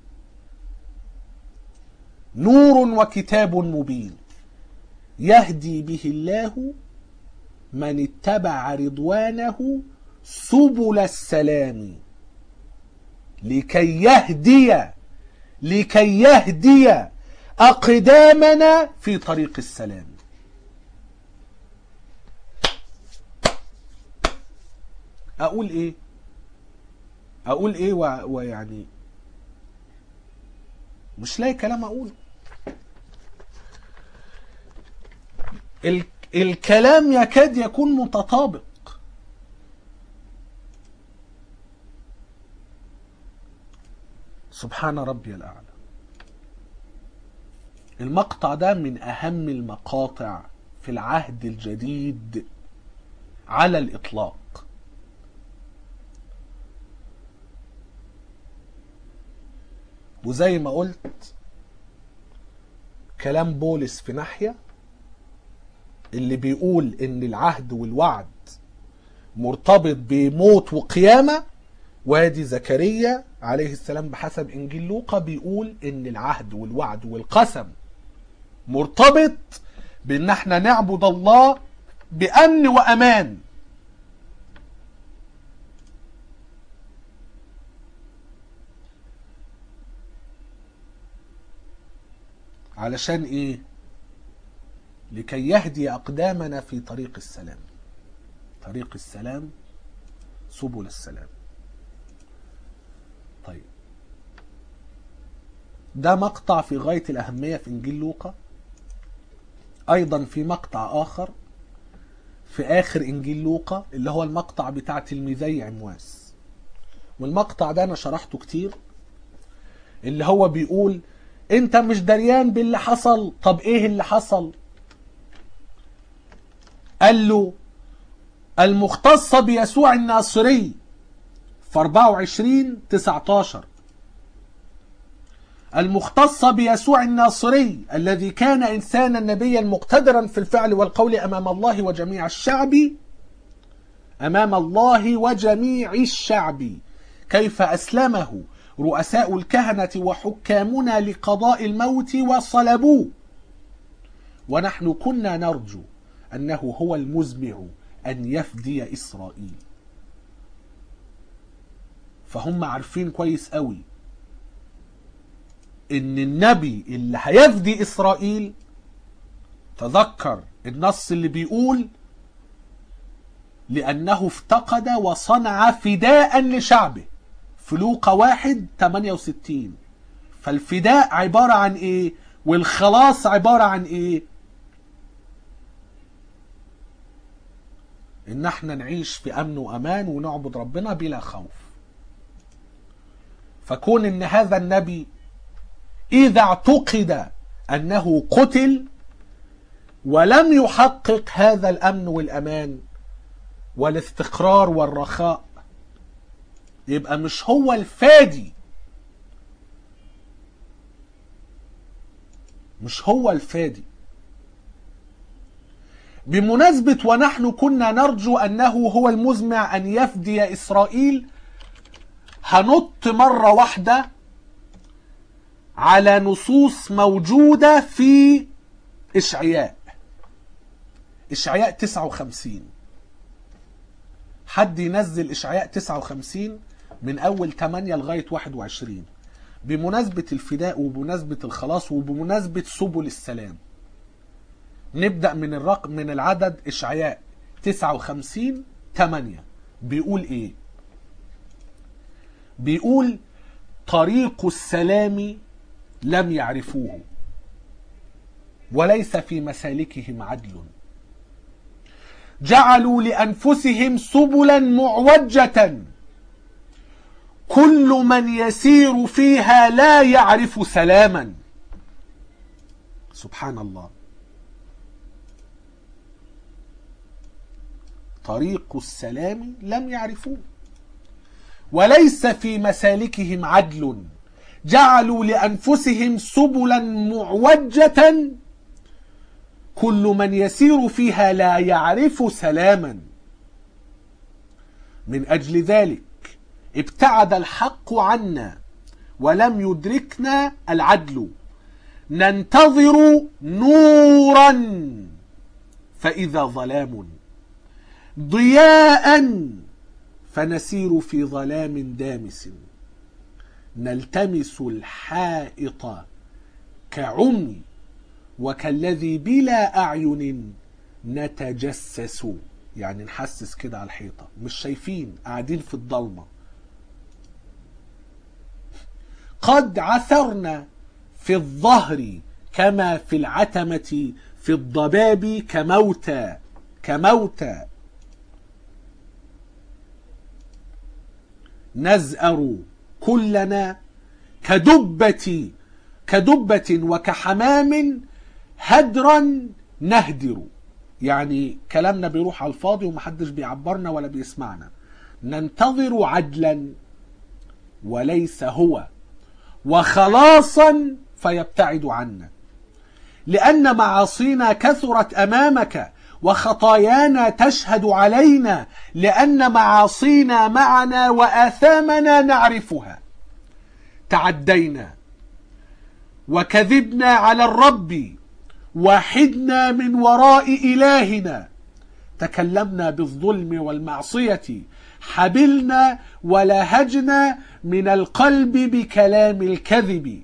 نور وكتاب مبين يهدي به الله من اتبع رضوانه سبل السلام لكي يهدي لكي يهدي أقدامنا في طريق السلام أقول إيه أقول إيه و- ويعني مش لاقي كلام أقوله ال- الكلام يكاد يكون متطابق سبحان ربي الأعلى المقطع ده من أهم المقاطع في العهد الجديد على الإطلاق وزي ما قلت كلام بولس في ناحية اللي بيقول ان العهد والوعد مرتبط بموت وقيامة وادي زكريا عليه السلام بحسب انجيل لوقا بيقول ان العهد والوعد والقسم مرتبط بان احنا نعبد الله بامن وامان علشان ايه لكي يهدي اقدامنا في طريق السلام طريق السلام سبل السلام طيب ده مقطع في غاية الأهمية في إنجيل لوقا أيضا في مقطع آخر في آخر إنجيل لوقا اللي هو المقطع بتاع تلميذي عمواس والمقطع ده أنا شرحته كتير اللي هو بيقول أنت مش دريان باللي حصل طب إيه اللي حصل قال له المختصة بيسوع الناصري في 24 19 المختصة بيسوع الناصري الذي كان إنسانا نبيا مقتدرا في الفعل والقول أمام الله وجميع الشعب أمام الله وجميع الشعب كيف أسلمه رؤساء الكهنة وحكامنا لقضاء الموت وصلبوه ونحن كنا نرجو أنه هو المزمع أن يفدي إسرائيل فهم عارفين كويس قوي ان النبي اللي هيفدي اسرائيل تذكر النص اللي بيقول لانه افتقد وصنع فداء لشعبه في لوقا واحد 68 فالفداء عبارة عن ايه والخلاص عبارة عن ايه ان احنا نعيش في امن وامان ونعبد ربنا بلا خوف فكون ان هذا النبي اذا اعتقد انه قتل ولم يحقق هذا الامن والامان والاستقرار والرخاء يبقى مش هو الفادي مش هو الفادي بمناسبة ونحن كنا نرجو أنه هو المزمع أن يفدي إسرائيل هنط مرة واحدة على نصوص موجودة في إشعياء إشعياء 59 حد ينزل إشعياء 59 من أول 8 لغاية 21 بمناسبة الفداء وبمناسبة الخلاص وبمناسبة سبل السلام نبدأ من الرقم من العدد إشعياء 59 8 بيقول إيه بيقول طريق السلام لم يعرفوه وليس في مسالكهم عدل جعلوا لانفسهم سبلا معوجه كل من يسير فيها لا يعرف سلاما سبحان الله طريق السلام لم يعرفوه وليس في مسالكهم عدل جعلوا لانفسهم سبلا معوجه كل من يسير فيها لا يعرف سلاما من اجل ذلك ابتعد الحق عنا ولم يدركنا العدل ننتظر نورا فاذا ظلام ضياء فنسير في ظلام دامس نلتمس الحائط كعمي وكالذي بلا أعين نتجسس يعني نحسس كده على الحيطة مش شايفين قاعدين في الضلمة قد عثرنا في الظهر كما في العتمة في الضباب كموتى كموتى نزأر كلنا كدبة كدبة وكحمام هدرا نهدر يعني كلامنا بيروح على الفاضي ومحدش بيعبرنا ولا بيسمعنا ننتظر عدلا وليس هو وخلاصا فيبتعد عنا لأن معاصينا كثرت أمامك وخطايانا تشهد علينا لأن معاصينا معنا وآثامنا نعرفها تعدينا وكذبنا على الرب وحدنا من وراء إلهنا تكلمنا بالظلم والمعصية حبلنا ولهجنا من القلب بكلام الكذب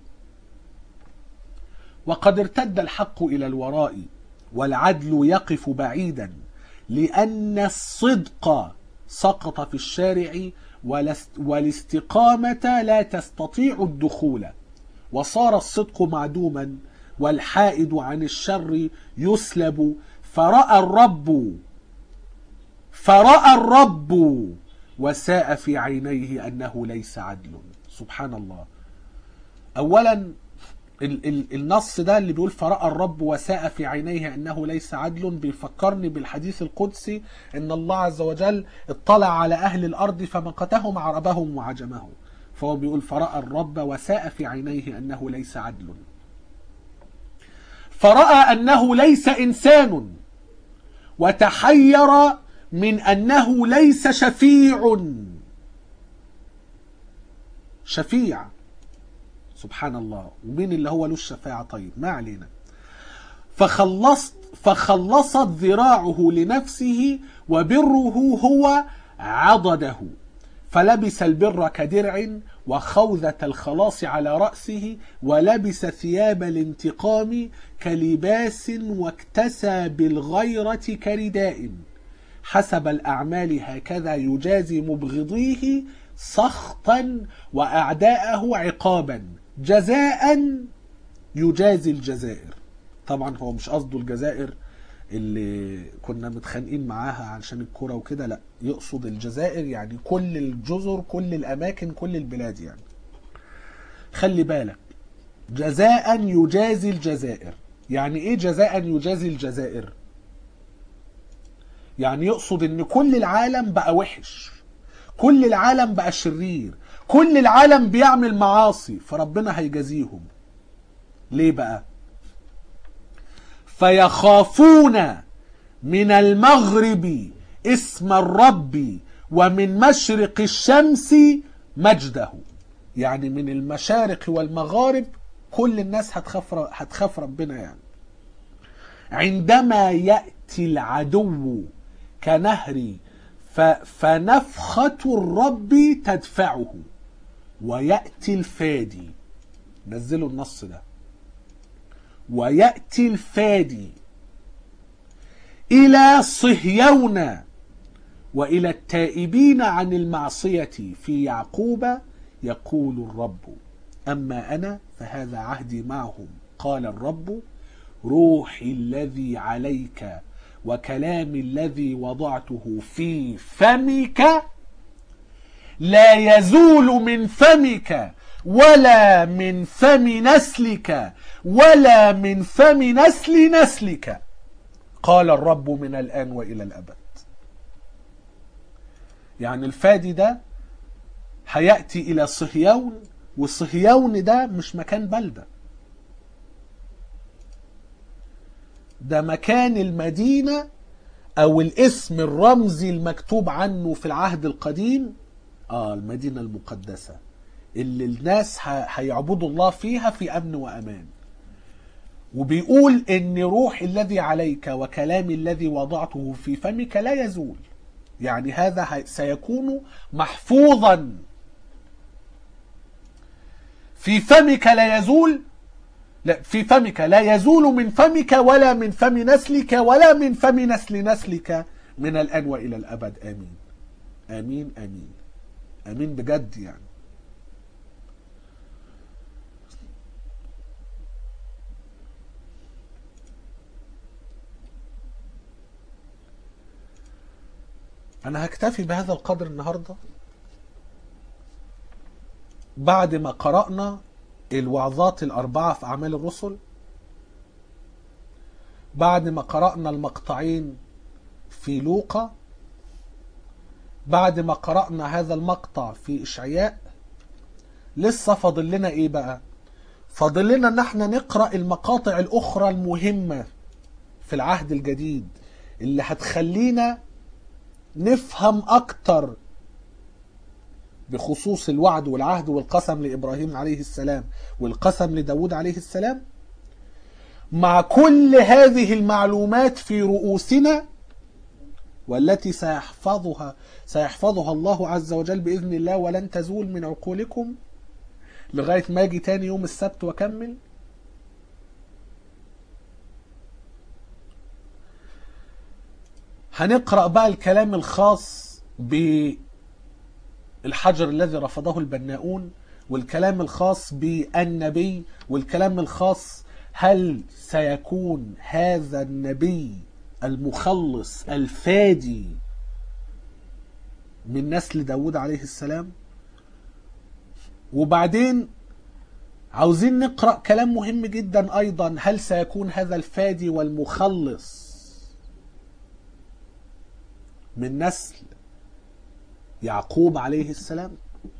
وقد ارتد الحق إلى الوراء والعدل يقف بعيدا لأن الصدق سقط في الشارع والاستقامة لا تستطيع الدخول وصار الصدق معدوما والحائد عن الشر يسلب فرأى الرب فرأى الرب وساء في عينيه أنه ليس عدل سبحان الله أولا ال ال النص ده اللي بيقول فرأى الرب وساء في عينيه أنه ليس عدل بيفكرني بالحديث القدسي أن الله عز وجل اطلع على أهل الأرض فمقتهم عربهم وعجمهم فهو بيقول فرأى الرب وساء في عينيه أنه ليس عدل فرأى أنه ليس إنسان وتحير من أنه ليس شفيع شفيع سبحان الله ومين اللي هو له الشفاعة طيب ما علينا فخلصت فخلصت ذراعه لنفسه وبره هو عضده فلبس البر كدرع وخوذة الخلاص على رأسه ولبس ثياب الانتقام كلباس واكتسى بالغيرة كرداء حسب الأعمال هكذا يجازي مبغضيه سخطا وأعداءه عقابا جزاء يجازي الجزائر طبعا هو مش قصده الجزائر اللي كنا متخانقين معاها علشان الكرة وكده لا يقصد الجزائر يعني كل الجزر كل الأماكن كل البلاد يعني خلي بالك جزاء يجازي الجزائر يعني ايه جزاء يجازي الجزائر يعني يقصد ان كل العالم بقى وحش كل العالم بقى شرير كل العالم بيعمل معاصي فربنا هيجازيهم ليه بقى فيخافون من المغرب اسم الرب ومن مشرق الشمس مجده يعني من المشارق والمغارب كل الناس هتخاف هتخاف ربنا يعني عندما ياتي العدو كنهر فنفخة الرب تدفعه ويأتي الفادي نزلوا النص ده ويأتي الفادي إلى صهيون وإلى التائبين عن المعصية في يعقوب يقول الرب أما أنا فهذا عهدي معهم قال الرب روحي الذي عليك وكلامي الذي وضعته في فمك لا يزول من فمك ولا من فم نسلك ولا من فم نسل نسلك قال الرب من الآن وإلى الأبد يعني الفادي ده هيأتي إلى صهيون وصهيون ده مش مكان بلدة ده مكان المدينة أو الاسم الرمزي المكتوب عنه في العهد القديم آه المدينة المقدسة اللي الناس هيعبدوا الله فيها في أمن وأمان وبيقول إن روح الذي عليك وكلامي الذي وضعته في فمك لا يزول يعني هذا سيكون محفوظا في فمك لا يزول لا في فمك لا يزول من فمك ولا من فم نسلك ولا من فم نسل نسلك من الآن وإلى الأبد آمين آمين آمين آمين بجد يعني أنا هكتفي بهذا القدر النهاردة بعد ما قرأنا الوعظات الأربعة في أعمال الرسل بعد ما قرأنا المقطعين في لوقا بعد ما قرأنا هذا المقطع في إشعياء لسه فاضل لنا إيه بقى فاضل لنا ان احنا نقرأ المقاطع الأخرى المهمة في العهد الجديد اللي هتخلينا نفهم أكتر بخصوص الوعد والعهد والقسم لإبراهيم عليه السلام والقسم لداود عليه السلام مع كل هذه المعلومات في رؤوسنا والتي سيحفظها سيحفظها الله عز وجل بإذن الله ولن تزول من عقولكم لغاية ما أجي تاني يوم السبت وأكمل هنقرأ بقى الكلام الخاص بالحجر الذي رفضه البناؤون والكلام الخاص بالنبي والكلام الخاص هل سيكون هذا النبي المخلص الفادي من نسل داود عليه السلام وبعدين عاوزين نقرأ كلام مهم جدا أيضا هل سيكون هذا الفادي والمخلص من نسل يعقوب عليه السلام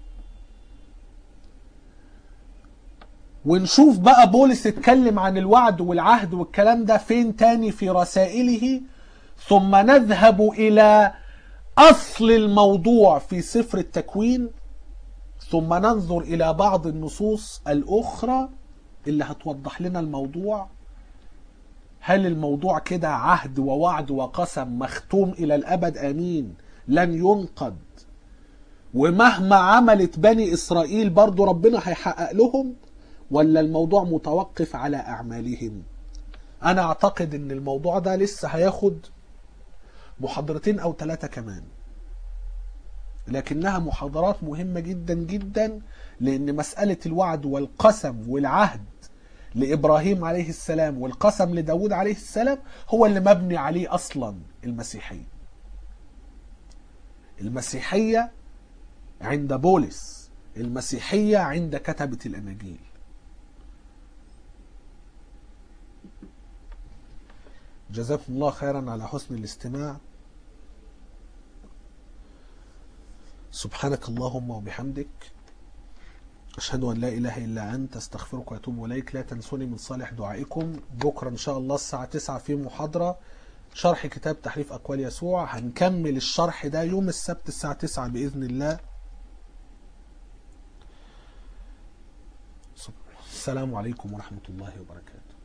ونشوف بقى بولس اتكلم عن الوعد والعهد والكلام ده فين تاني في رسائله ثم نذهب إلى أصل الموضوع في سفر التكوين ثم ننظر إلى بعض النصوص الأخرى اللي هتوضح لنا الموضوع هل الموضوع كده عهد ووعد وقسم مختوم إلى الأبد أمين لن ينقض ومهما عملت بني إسرائيل برضو ربنا هيحقق لهم ولا الموضوع متوقف على أعمالهم أنا أعتقد أن الموضوع ده لسه هياخد محاضرتين أو ثلاثة كمان لكنها محاضرات مهمة جدا جدا لأن مسألة الوعد والقسم والعهد لإبراهيم عليه السلام والقسم لداود عليه السلام هو اللي مبني عليه أصلا المسيحية المسيحية عند بولس المسيحية عند كتبة الأناجيل جزاكم الله خيرا على حسن الاستماع سبحانك اللهم وبحمدك أشهد أن لا إله إلا أنت أستغفرك وأتوب إليك لا تنسوني من صالح دعائكم بكرة إن شاء الله الساعة 9 في محاضرة شرح كتاب تحريف أقوال يسوع هنكمل الشرح ده يوم السبت الساعة 9 بإذن الله السلام عليكم ورحمة الله وبركاته